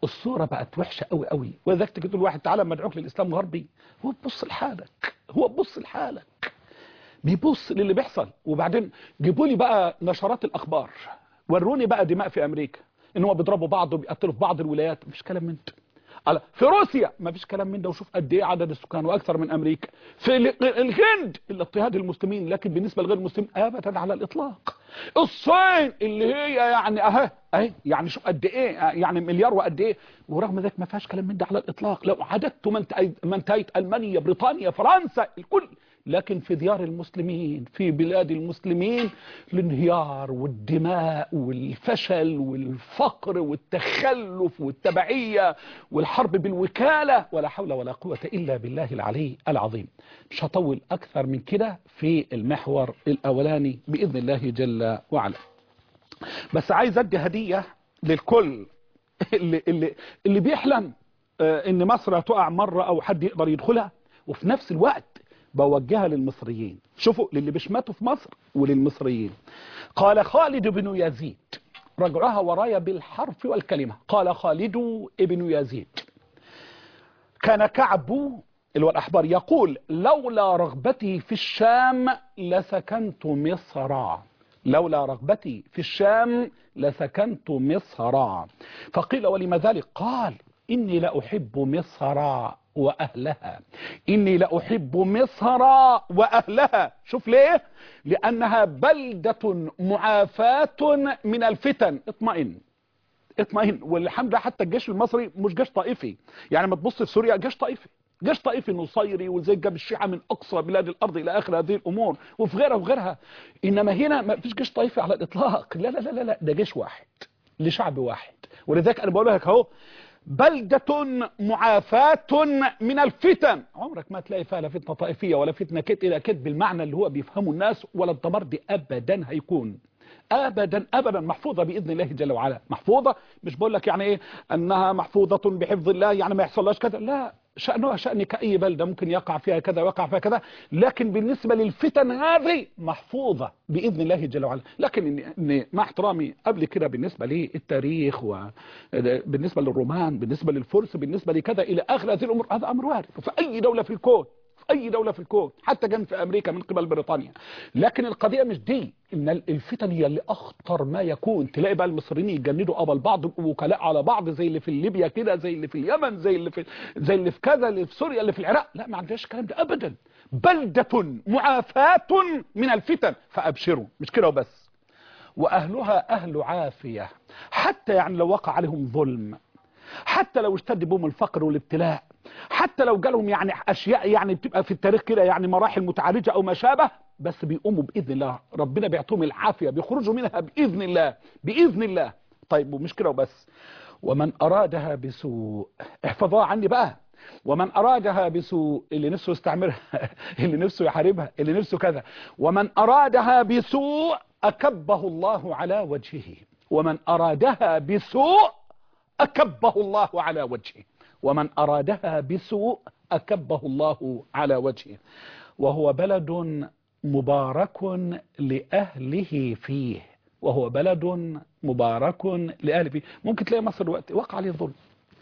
الصورة بقت وحشة قوي قوي وذاك تجي تقول واحد تعالى مدعوك للإسلام غربي هو بص لحالك هو بص لحالك بيبص للي بيحصل وبعدين جيبوا لي بقى نشرات الأخبار وروني بقى دماء في أمريكا إن هو بيضربوا بعض وبيقتلوا في بعض الولايات مفيش كلام من ده على في روسيا ما فيش كلام من ده وشوف قد ايه عدد السكان واكثر من امريكا في ال- الهند الاضطهاد المسلمين لكن بالنسبه لغير المسلمين ابدا على الاطلاق الصين اللي هي يعني اهي اهي يعني شوف قد ايه يعني مليار وقد ايه ورغم ذلك ما فيهاش كلام من ده على الاطلاق لو عددت ما انتهيت ما انتهيت المانيا بريطانيا فرنسا الكل لكن في ديار المسلمين في بلاد المسلمين الانهيار والدماء والفشل والفقر والتخلف والتبعية والحرب بالوكالة ولا حول ولا قوة إلا بالله العلي العظيم مش هطول أكثر من كده في المحور الأولاني بإذن الله جل وعلا بس عايز أدي هدية للكل اللي, اللي, اللي بيحلم آه، ان مصر هتقع مرة او حد يقدر يدخلها وفي نفس الوقت بوجهها للمصريين شوفوا للي بيشمتوا في مصر وللمصريين قال خالد بن يزيد رجعها ورايا بالحرف والكلمة قال خالد ابن يزيد كان كعب اللي هو الأحبار يقول لولا رغبتي في الشام لسكنت مصر لولا رغبتي في الشام لسكنت مصر فقيل ولم ذلك قال إني لأحب مصر وأهلها إني لأحب مصر وأهلها شوف ليه لأنها بلدة معافاة من الفتن اطمئن اطمئن والحمد لله حتى الجيش المصري مش جيش طائفي يعني ما تبص في سوريا جيش طائفي جيش طائفي نصيري وزي جاب الشيعة من أقصى بلاد الأرض إلى آخر هذه الأمور وفي غيرها وفي غيرها إنما هنا ما فيش جيش طائفي على الإطلاق لا لا لا لا, لا ده جيش واحد لشعب واحد ولذلك أنا بقول لك أهو بلدة معافاة من الفتن عمرك ما تلاقي فيها لا فتنة طائفية ولا فتنة كت إلى كت بالمعنى اللي هو بيفهمه الناس ولا الدمار دي أبدا هيكون ابدا ابدا محفوظه باذن الله جل وعلا محفوظه مش بقول لك يعني ايه انها محفوظه بحفظ الله يعني ما يحصلهاش كذا لا شانها شان كاي بلده ممكن يقع فيها كذا ويقع فيها كذا لكن بالنسبه للفتن هذه محفوظه باذن الله جل وعلا لكن إن- إن مع احترامي قبل كده بالنسبه للتاريخ وبالنسبه للرومان بالنسبه للفرس بالنسبه لكذا الى اخر هذه الامور هذا امر وارد في اي دوله في الكون في اي دولة في الكون حتى كان في امريكا من قبل بريطانيا لكن القضية مش دي ان الفتن هي اللي اخطر ما يكون تلاقي بقى المصريين يجندوا قبل بعض يبقوا وكلاء على بعض زي اللي في ليبيا كده زي اللي في اليمن زي اللي في زي اللي في كذا اللي في سوريا اللي في العراق لا ما عندناش الكلام ده ابدا بلدة معافاة من الفتن فابشروا مش كده وبس واهلها اهل عافية حتى يعني لو وقع عليهم ظلم حتى لو اشتد بهم الفقر والابتلاء حتى لو جالهم يعني اشياء يعني بتبقى في التاريخ كده يعني مراحل متعالجه او ما شابه بس بيقوموا باذن الله ربنا بيعطيهم العافيه بيخرجوا منها باذن الله باذن الله طيب ومش كده وبس ومن ارادها بسوء احفظوها عني بقى ومن ارادها بسوء اللي نفسه يستعمرها اللي نفسه يحاربها اللي نفسه كذا ومن ارادها بسوء اكبه الله على وجهه ومن ارادها بسوء أكبه الله على وجهه ومن أرادها بسوء أكبه الله على وجهه وهو بلد مبارك لأهله فيه وهو بلد مبارك لأهله فيه ممكن تلاقي مصر وقت وقع عليه ظلم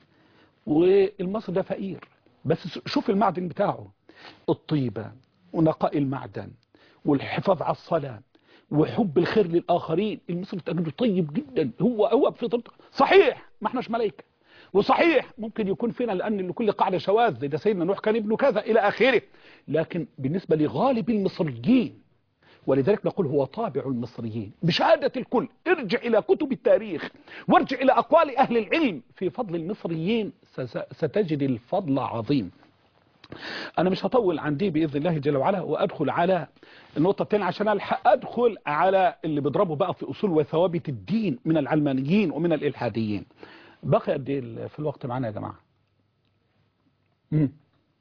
والمصر ده فقير بس شوف المعدن بتاعه الطيبة ونقاء المعدن والحفاظ على الصلاة وحب الخير للآخرين المصري تجده طيب جدا هو هو بفطرته صحيح ما احناش ملائكة وصحيح ممكن يكون فينا لأن لكل قاعدة شواذ ده سيدنا نوح كان ابنه كذا إلى آخره لكن بالنسبة لغالب المصريين ولذلك نقول هو طابع المصريين بشهادة الكل ارجع إلى كتب التاريخ وارجع إلى أقوال أهل العلم في فضل المصريين ستجد الفضل عظيم انا مش هطول عن دي باذن الله جل وعلا وادخل على النقطه الثانيه عشان الحق ادخل على اللي بيضربوا بقى في اصول وثوابت الدين من العلمانيين ومن الالحاديين بقي قد ايه في الوقت معانا يا جماعه امم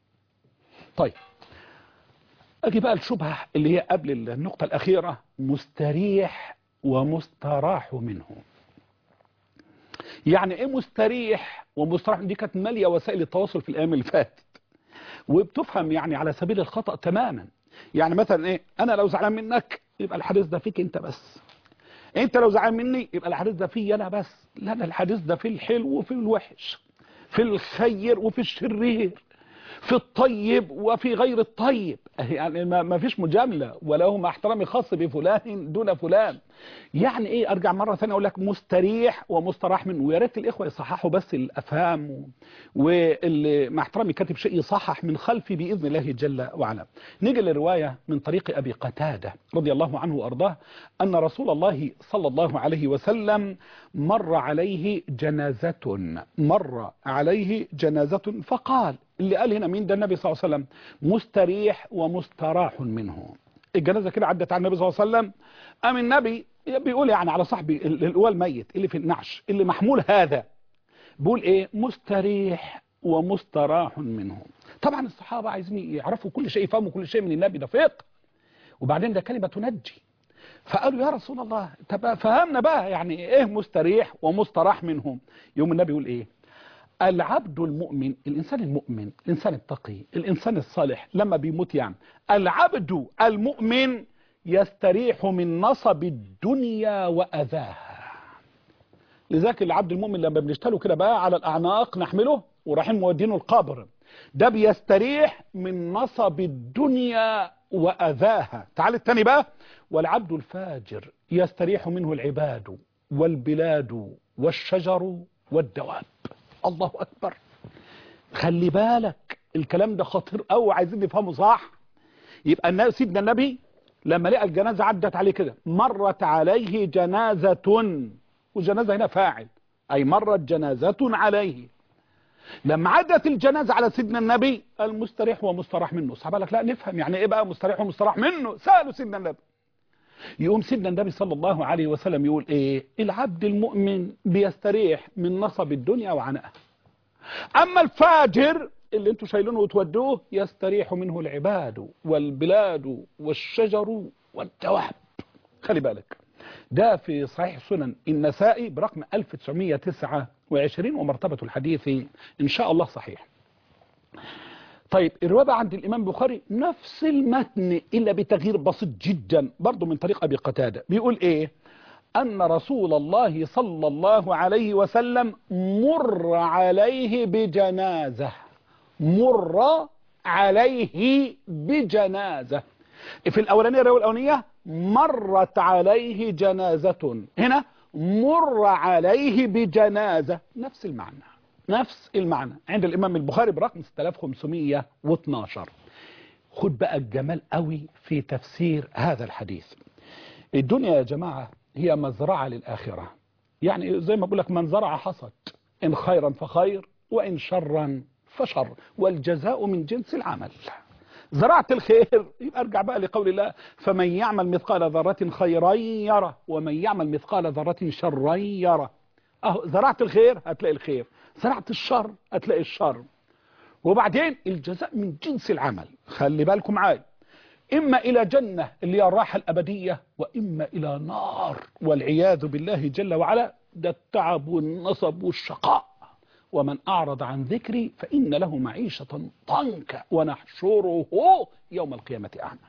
طيب اجي بقى الشبهه اللي هي قبل النقطه الاخيره مستريح ومستراح منه يعني ايه مستريح ومستراح دي كانت ماليه وسائل التواصل في الايام اللي فاتت وبتفهم يعني على سبيل الخطأ تماما يعني مثلا ايه انا لو زعلان منك يبقى الحديث ده فيك انت بس انت لو زعلان مني يبقى الحديث ده فيا انا بس لا ده الحديث ده في الحلو وفي الوحش في الخير وفي الشرير في الطيب وفي غير الطيب يعني ما ما فيش مجاملة وله مع احترامي خاص بفلان دون فلان يعني ايه ارجع مرة ثانية اقول لك مستريح ومستراح منه ويا ريت الاخوة يصححوا بس الافهام و- واللي مع احترامي كاتب شيء يصحح من خلفي باذن الله جل وعلا نيجي للرواية من طريق ابي قتادة رضي الله عنه وارضاه ان رسول الله صلى الله عليه وسلم مر عليه جنازة مر عليه جنازة فقال اللي قال هنا مين ده النبي صلى الله عليه وسلم مستريح ومستراح منه الجنازة كده عدت على النبي صلى الله عليه وسلم قام النبي بيقول يعني على صاحبي اللي هو الميت اللي في النعش اللي محمول هذا بيقول ايه مستريح ومستراح منه طبعا الصحابة عايزين يعرفوا كل شيء يفهموا كل شيء من النبي ده فقه وبعدين ده كلمة تنجي فقالوا يا رسول الله طب فهمنا بقى يعني ايه مستريح ومستراح منهم يوم النبي يقول ايه العبد المؤمن الإنسان المؤمن الإنسان التقي الإنسان الصالح لما بيموت يعني العبد المؤمن يستريح من نصب الدنيا وأذاها لذلك العبد المؤمن لما بنشتله كده بقى على الأعناق نحمله ورايحين مودينه القبر ده بيستريح من نصب الدنيا وأذاها تعال التاني بقى والعبد الفاجر يستريح منه العباد والبلاد والشجر والدواب الله أكبر خلي بالك الكلام ده خطير قوي عايزين نفهمه صح يبقى النا- سيدنا النبي لما لقى الجنازة عدت عليه كده مرت عليه جنازة والجنازة هنا فاعل أي مرت جنازة عليه لما عدت الجنازة على سيدنا النبي المستريح ومستراح منه صحابة لك لا نفهم يعني ايه بقى مستريح ومستراح منه سألوا سيدنا النبي يقوم سيدنا النبي صلى الله عليه وسلم يقول ايه العبد المؤمن بيستريح من نصب الدنيا وعنائها اما الفاجر اللي انتوا شايلينه وتودوه يستريح منه العباد والبلاد والشجر والدواب خلي بالك ده في صحيح سنن النسائي برقم 1929 ومرتبة الحديث إن شاء الله صحيح طيب الرواية عند الإمام بخاري نفس المتن إلا بتغيير بسيط جدا برضو من طريق أبي قتادة بيقول إيه أن رسول الله صلى الله عليه وسلم مر عليه بجنازة مر عليه بجنازة في الأولانية الرواية الأولانية مرت عليه جنازة هنا مر عليه بجنازة نفس المعنى نفس المعنى عند الإمام البخاري برقم 6512 خد بقى الجمال قوي في تفسير هذا الحديث الدنيا يا جماعة هي مزرعة للآخرة يعني زي ما بقول لك من زرع حصد إن خيرا فخير وإن شرا فشر والجزاء من جنس العمل زرعت الخير يبقى ارجع بقى لقول الله فمن يعمل مثقال ذرة خيرا يره ومن يعمل مثقال ذرة شرا يره اهو زرعت الخير هتلاقي الخير زرعت الشر هتلاقي الشر وبعدين الجزاء من جنس العمل خلي بالكم معايا إما إلى جنة اللي هي الراحة الأبدية وإما إلى نار والعياذ بالله جل وعلا ده التعب والنصب والشقاء ومن أعرض عن ذكري فإن له معيشة ضنكا ونحشره يوم القيامة أعمى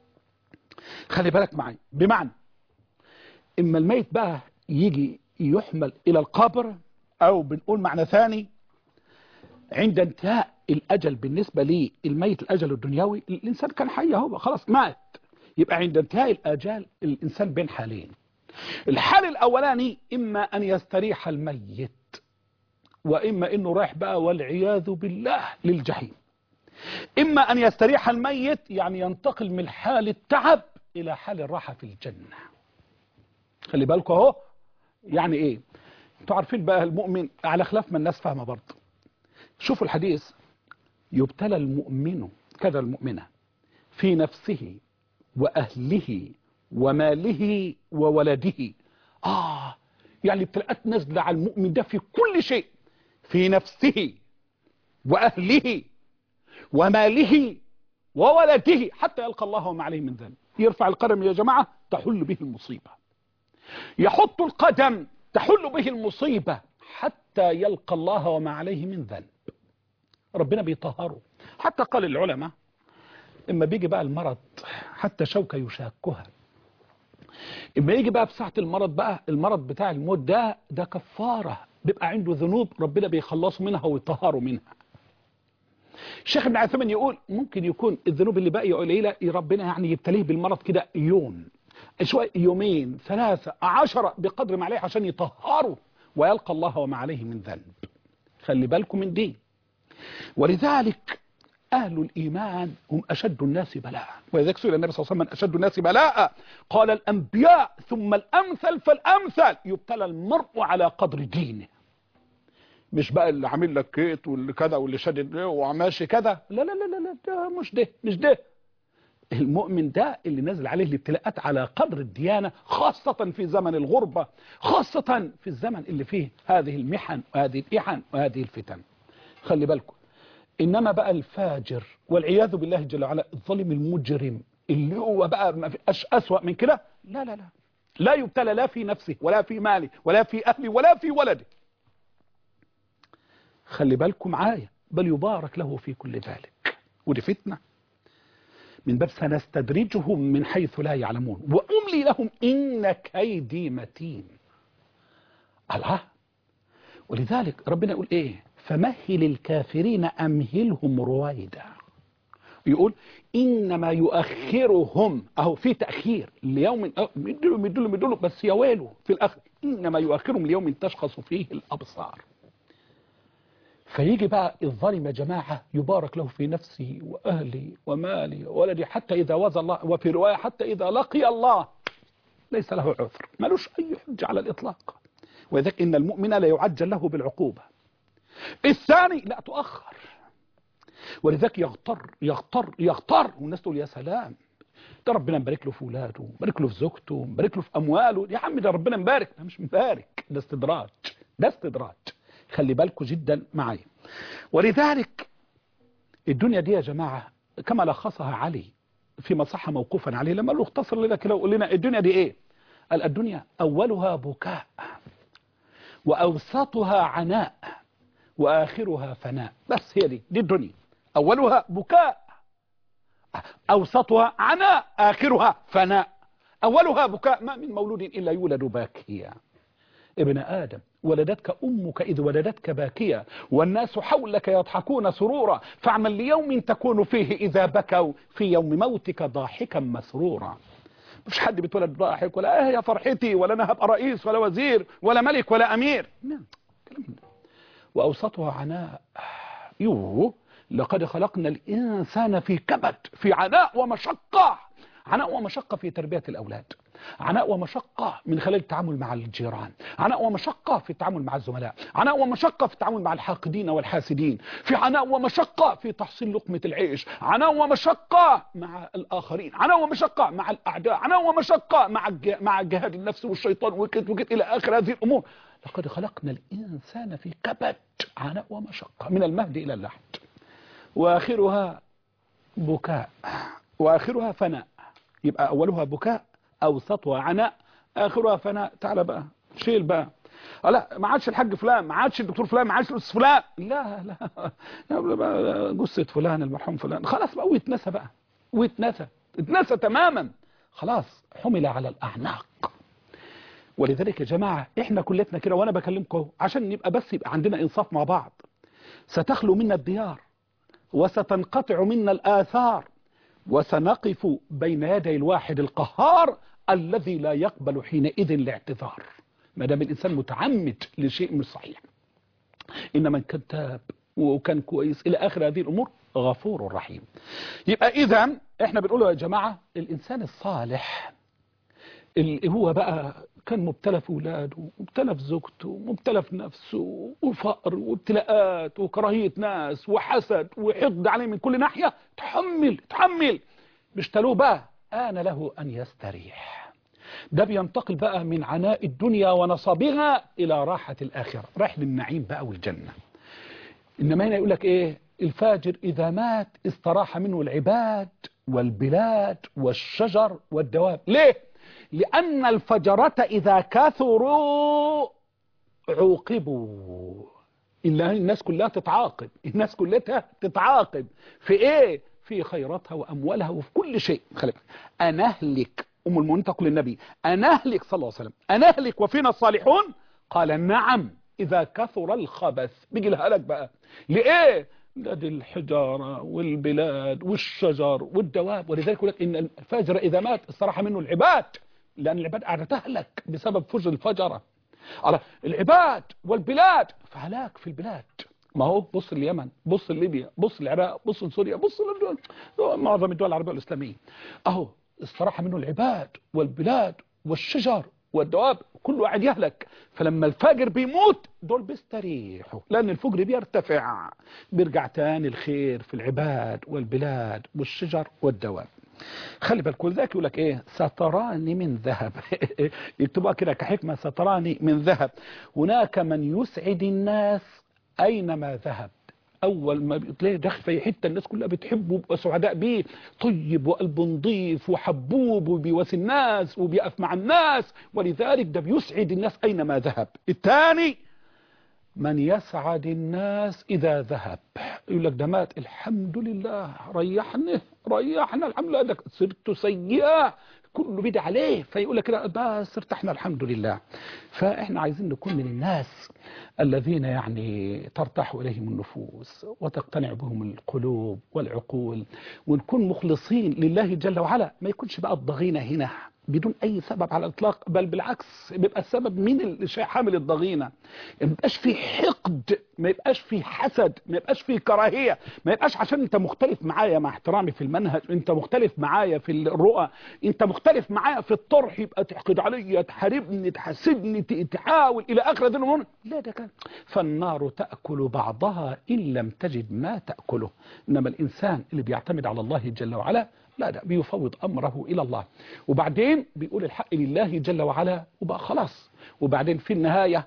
خلي بالك معي بمعنى إما الميت بقى يجي يحمل إلى القبر أو بنقول معنى ثاني عند انتهاء الأجل بالنسبة للميت الأجل الدنيوي الإنسان كان حي هو خلاص مات يبقى عند انتهاء الأجال الإنسان بين حالين الحال الأولاني إما أن يستريح الميت وإما أنه رايح بقى والعياذ بالله للجحيم إما أن يستريح الميت يعني ينتقل من حال التعب إلى حال الراحة في الجنة خلي بالكم اهو يعني إيه انتوا عارفين بقى المؤمن على خلاف ما الناس فاهمه برضه شوفوا الحديث يبتلى المؤمن كذا المؤمنة في نفسه وأهله وماله وولده آه يعني ابتلاءات نازلة على المؤمن ده في كل شيء في نفسه وأهله وماله وولده حتى يلقى الله وما عليه من ذنب يرفع القدم يا جماعة تحل به المصيبة يحط القدم تحل به المصيبة حتى يلقى الله وما عليه من ذنب ربنا بيطهره حتى قال العلماء اما بيجي بقى المرض حتى شوكة يشاكها اما يجي بقى في ساعة المرض بقى المرض بتاع الموت ده ده كفارة بيبقى عنده ذنوب ربنا بيخلصه منها ويطهره منها الشيخ ابن عثمان يقول ممكن يكون الذنوب اللي باقيه قليله ربنا يعني يبتليه بالمرض كده يوم شويه يومين ثلاثه عشرة بقدر ما عليه عشان يطهره ويلقى الله وما عليه من ذنب خلي بالكم من دي ولذلك أهل الإيمان هم أشد الناس بلاء ولذلك سئل النبي صلى الله عليه وسلم من أشد الناس بلاء قال الأنبياء ثم الأمثل فالأمثل يبتلى المرء على قدر دينه مش بقى اللي عامل لك كيت واللي كذا واللي شادد ده وماشي كذا لا لا لا لا لا ده مش ده مش ده المؤمن ده اللي نزل عليه الابتلاءات على قدر الديانة خاصة في زمن الغربة خاصة في الزمن اللي فيه هذه المحن وهذه الإحن وهذه الفتن خلي بالكم إنما بقى الفاجر والعياذ بالله جل وعلا الظالم المجرم اللي هو بقى ما فيش أسوأ من كده لا لا لا لا يبتلى لا في نفسه ولا في ماله ولا في أهله ولا في ولده خلي بالكم معايا بل يبارك له في كل ذلك ودي فتنة من باب سنستدرجهم من حيث لا يعلمون وأملي لهم إن كيدي متين الله ولذلك ربنا يقول إيه فمهل الكافرين أمهلهم رويدا يقول إنما يؤخرهم أهو في تأخير ليوم مدلوا مدلوا مدلوا بس يا ويله في الآخر إنما يؤخرهم ليوم تشخص فيه الأبصار فيجي بقى الظالم يا جماعة يبارك له في نفسه وأهله وماله وولده حتى إذا وزى الله وفي رواية حتى إذا لقي الله ليس له عذر ملوش أي حجة على الإطلاق وذلك إن المؤمن لا يعجل له بالعقوبة الثاني لا تؤخر ولذلك يغتر يغتر يغتر والناس تقول يا سلام ده ربنا مبارك له في ولاده مبارك له في زوجته مبارك له في أمواله يا عم ده ربنا مبارك ده مش مبارك ده استدراج ده استدراج خلي بالكم جدا معايا ولذلك الدنيا دي يا جماعة كما لخصها علي في مصحة موقوفا عليه لما له اختصر لنا كده وقول لنا الدنيا دي ايه قال الدنيا أولها بكاء وأوسطها عناء وآخرها فناء بس هي دي دي الدنيا أولها بكاء أوسطها عناء آخرها فناء أولها بكاء ما من مولود إلا يولد باكيا ابن آدم ولدتك أمك إذ ولدتك باكية والناس حولك يضحكون سرورا فاعمل ليوم تكون فيه إذا بكوا في يوم موتك ضاحكا مسرورا مش حد بيتولد ضاحك ولا اه يا فرحتي ولا انا هبقى رئيس ولا وزير ولا ملك ولا امير نعم كلام ده واوسطها عناء يوه لقد خلقنا الانسان في كبد في عناء ومشقه عناء ومشقه في تربيه الاولاد عناء ومشقة من خلال التعامل مع الجيران عناء ومشقة في التعامل مع الزملاء عناء ومشقة في التعامل مع الحاقدين والحاسدين في عناء ومشقة في تحصيل لقمة العيش عناء ومشقة مع الآخرين عناء ومشقة مع الأعداء عناء ومشقة مع الج... مع الجهاد النفس والشيطان وكت وكت إلى آخر هذه الأمور لقد خلقنا الإنسان في كبد عناء ومشقة من المهد إلى اللحد وآخرها بكاء وآخرها فناء يبقى أولها بكاء أوسطها عناء آخرها فناء تعالى بقى شيل بقى لا ما عادش الحاج فلان ما عادش الدكتور فلان ما عادش الاستاذ فلان لا لا بقى جثة فلان المرحوم فلان خلاص بقى ويتنسى بقى ويتنسى اتنسى تماما خلاص حمل على الأعناق ولذلك يا جماعة احنا كلتنا كده وانا بكلمكم عشان نبقى بس يبقى عندنا انصاف مع بعض ستخلو منا الديار وستنقطع منا الآثار وسنقف بين يدي الواحد القهار الذي لا يقبل حينئذ الاعتذار ما دام الإنسان متعمد لشيء مش صحيح إنما من كان تاب وكان كويس إلى آخر هذه الأمور غفور رحيم يبقى إذا إحنا بنقول يا جماعة الإنسان الصالح اللي هو بقى كان مبتلى في ولاده مبتلى في زوجته مبتلى في نفسه وفقر وابتلاءات وكراهية ناس وحسد وحقد عليه من كل ناحية تحمل تحمل بيشتلوه بقى آن له أن يستريح ده بينتقل بقى من عناء الدنيا ونصبها إلى راحة الآخرة راح للنعيم بقى والجنة إنما هنا يقول لك إيه الفاجر إذا مات استراح منه العباد والبلاد والشجر والدواب ليه لأن الفجرة إذا كثروا عوقبوا إلا الناس كلها تتعاقب الناس كلها تتعاقب في إيه في خيراتها وأموالها وفي كل شيء خلي بالك أنهلك أم المؤمنين تقول للنبي أنهلك صلى الله عليه وسلم أنهلك وفينا الصالحون قال نعم إذا كثر الخبث بيجي الهلك بقى لإيه لدي الحجارة والبلاد والشجر والدواب ولذلك يقول لك إن الفجر إذا مات استراح منه العباد لأن العباد قاعدة تهلك بسبب فجر الفجرة على العباد والبلاد فهلاك في البلاد ما هو بص اليمن بص ليبيا بص العراق بص لسوريا بص للدول معظم الدول العربية والإسلامية أهو استراح منه العباد والبلاد والشجر والدواب كله قاعد يهلك فلما الفجر بيموت دول بيستريحوا لأن الفجر بيرتفع بيرجع تاني الخير في العباد والبلاد والشجر والدواب خلي بالك ولذلك يقول لك ايه ستراني من ذهب يكتبوها كده كحكمه ستراني من ذهب هناك من يسعد الناس اينما ذهب اول ما بتلاقي داخل في حته الناس كلها بتحبه وبيبقى سعداء بيه طيب وقلب نظيف وحبوب وبيواسي الناس وبيقف مع الناس ولذلك ده بيسعد الناس اينما ذهب الثاني من يسعد الناس إذا ذهب يقول لك ده مات الحمد لله ريحنا ريحنا الحمد لله ده صرت سيئة كله بيدعي عليه فيقول لك كده بس ارتحنا الحمد لله فاحنا عايزين نكون من الناس الذين يعني ترتاح إليهم النفوس وتقتنع بهم القلوب والعقول ونكون مخلصين لله جل وعلا ما يكونش بقى الضغينة هنا بدون أي سبب على الإطلاق بل بالعكس بيبقى السبب مين اللي حامل الضغينة ما يبقاش في حقد ما يبقاش في حسد ما يبقاش في كراهية ما يبقاش عشان انت مختلف معايا مع احترامي في المنهج انت مختلف معايا في الرؤى انت مختلف معايا في الطرح يبقى تحقد عليا تحاربني تحسدني تحاول الى اخر هذه الامور لا ده كان فالنار تأكل بعضها ان لم تجد ما تأكله انما الانسان اللي بيعتمد على الله جل وعلا لا ده بيفوض أمره إلى الله وبعدين بيقول الحق لله جل وعلا وبقى خلاص وبعدين في النهاية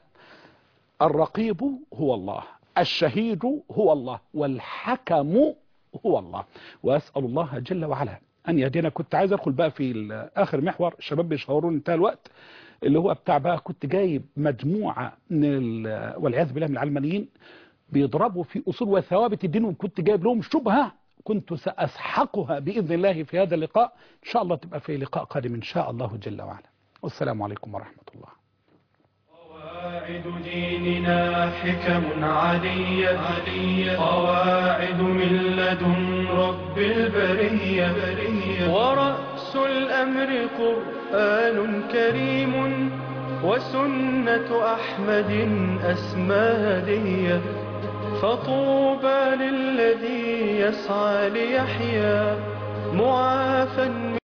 الرقيب هو الله الشهيد هو الله والحكم هو الله وأسأل الله جل وعلا أن يهدينا كنت عايز أدخل بقى في آخر محور الشباب بيشاوروني انتهى الوقت اللي هو بتاع بقى كنت جايب مجموعة من والعياذ بالله من العلمانيين بيضربوا في أصول وثوابت الدين وكنت جايب لهم شبهة كنت سأسحقها بإذن الله في هذا اللقاء إن شاء الله تبقى في لقاء قادم إن شاء الله جل وعلا والسلام عليكم ورحمة الله قواعد ديننا حكم علية قواعد من لدن رب البرية ورأس الأمر قرآن كريم وسنة أحمد أسمى هدية فطوبى للذي يسعى ليحيا معافى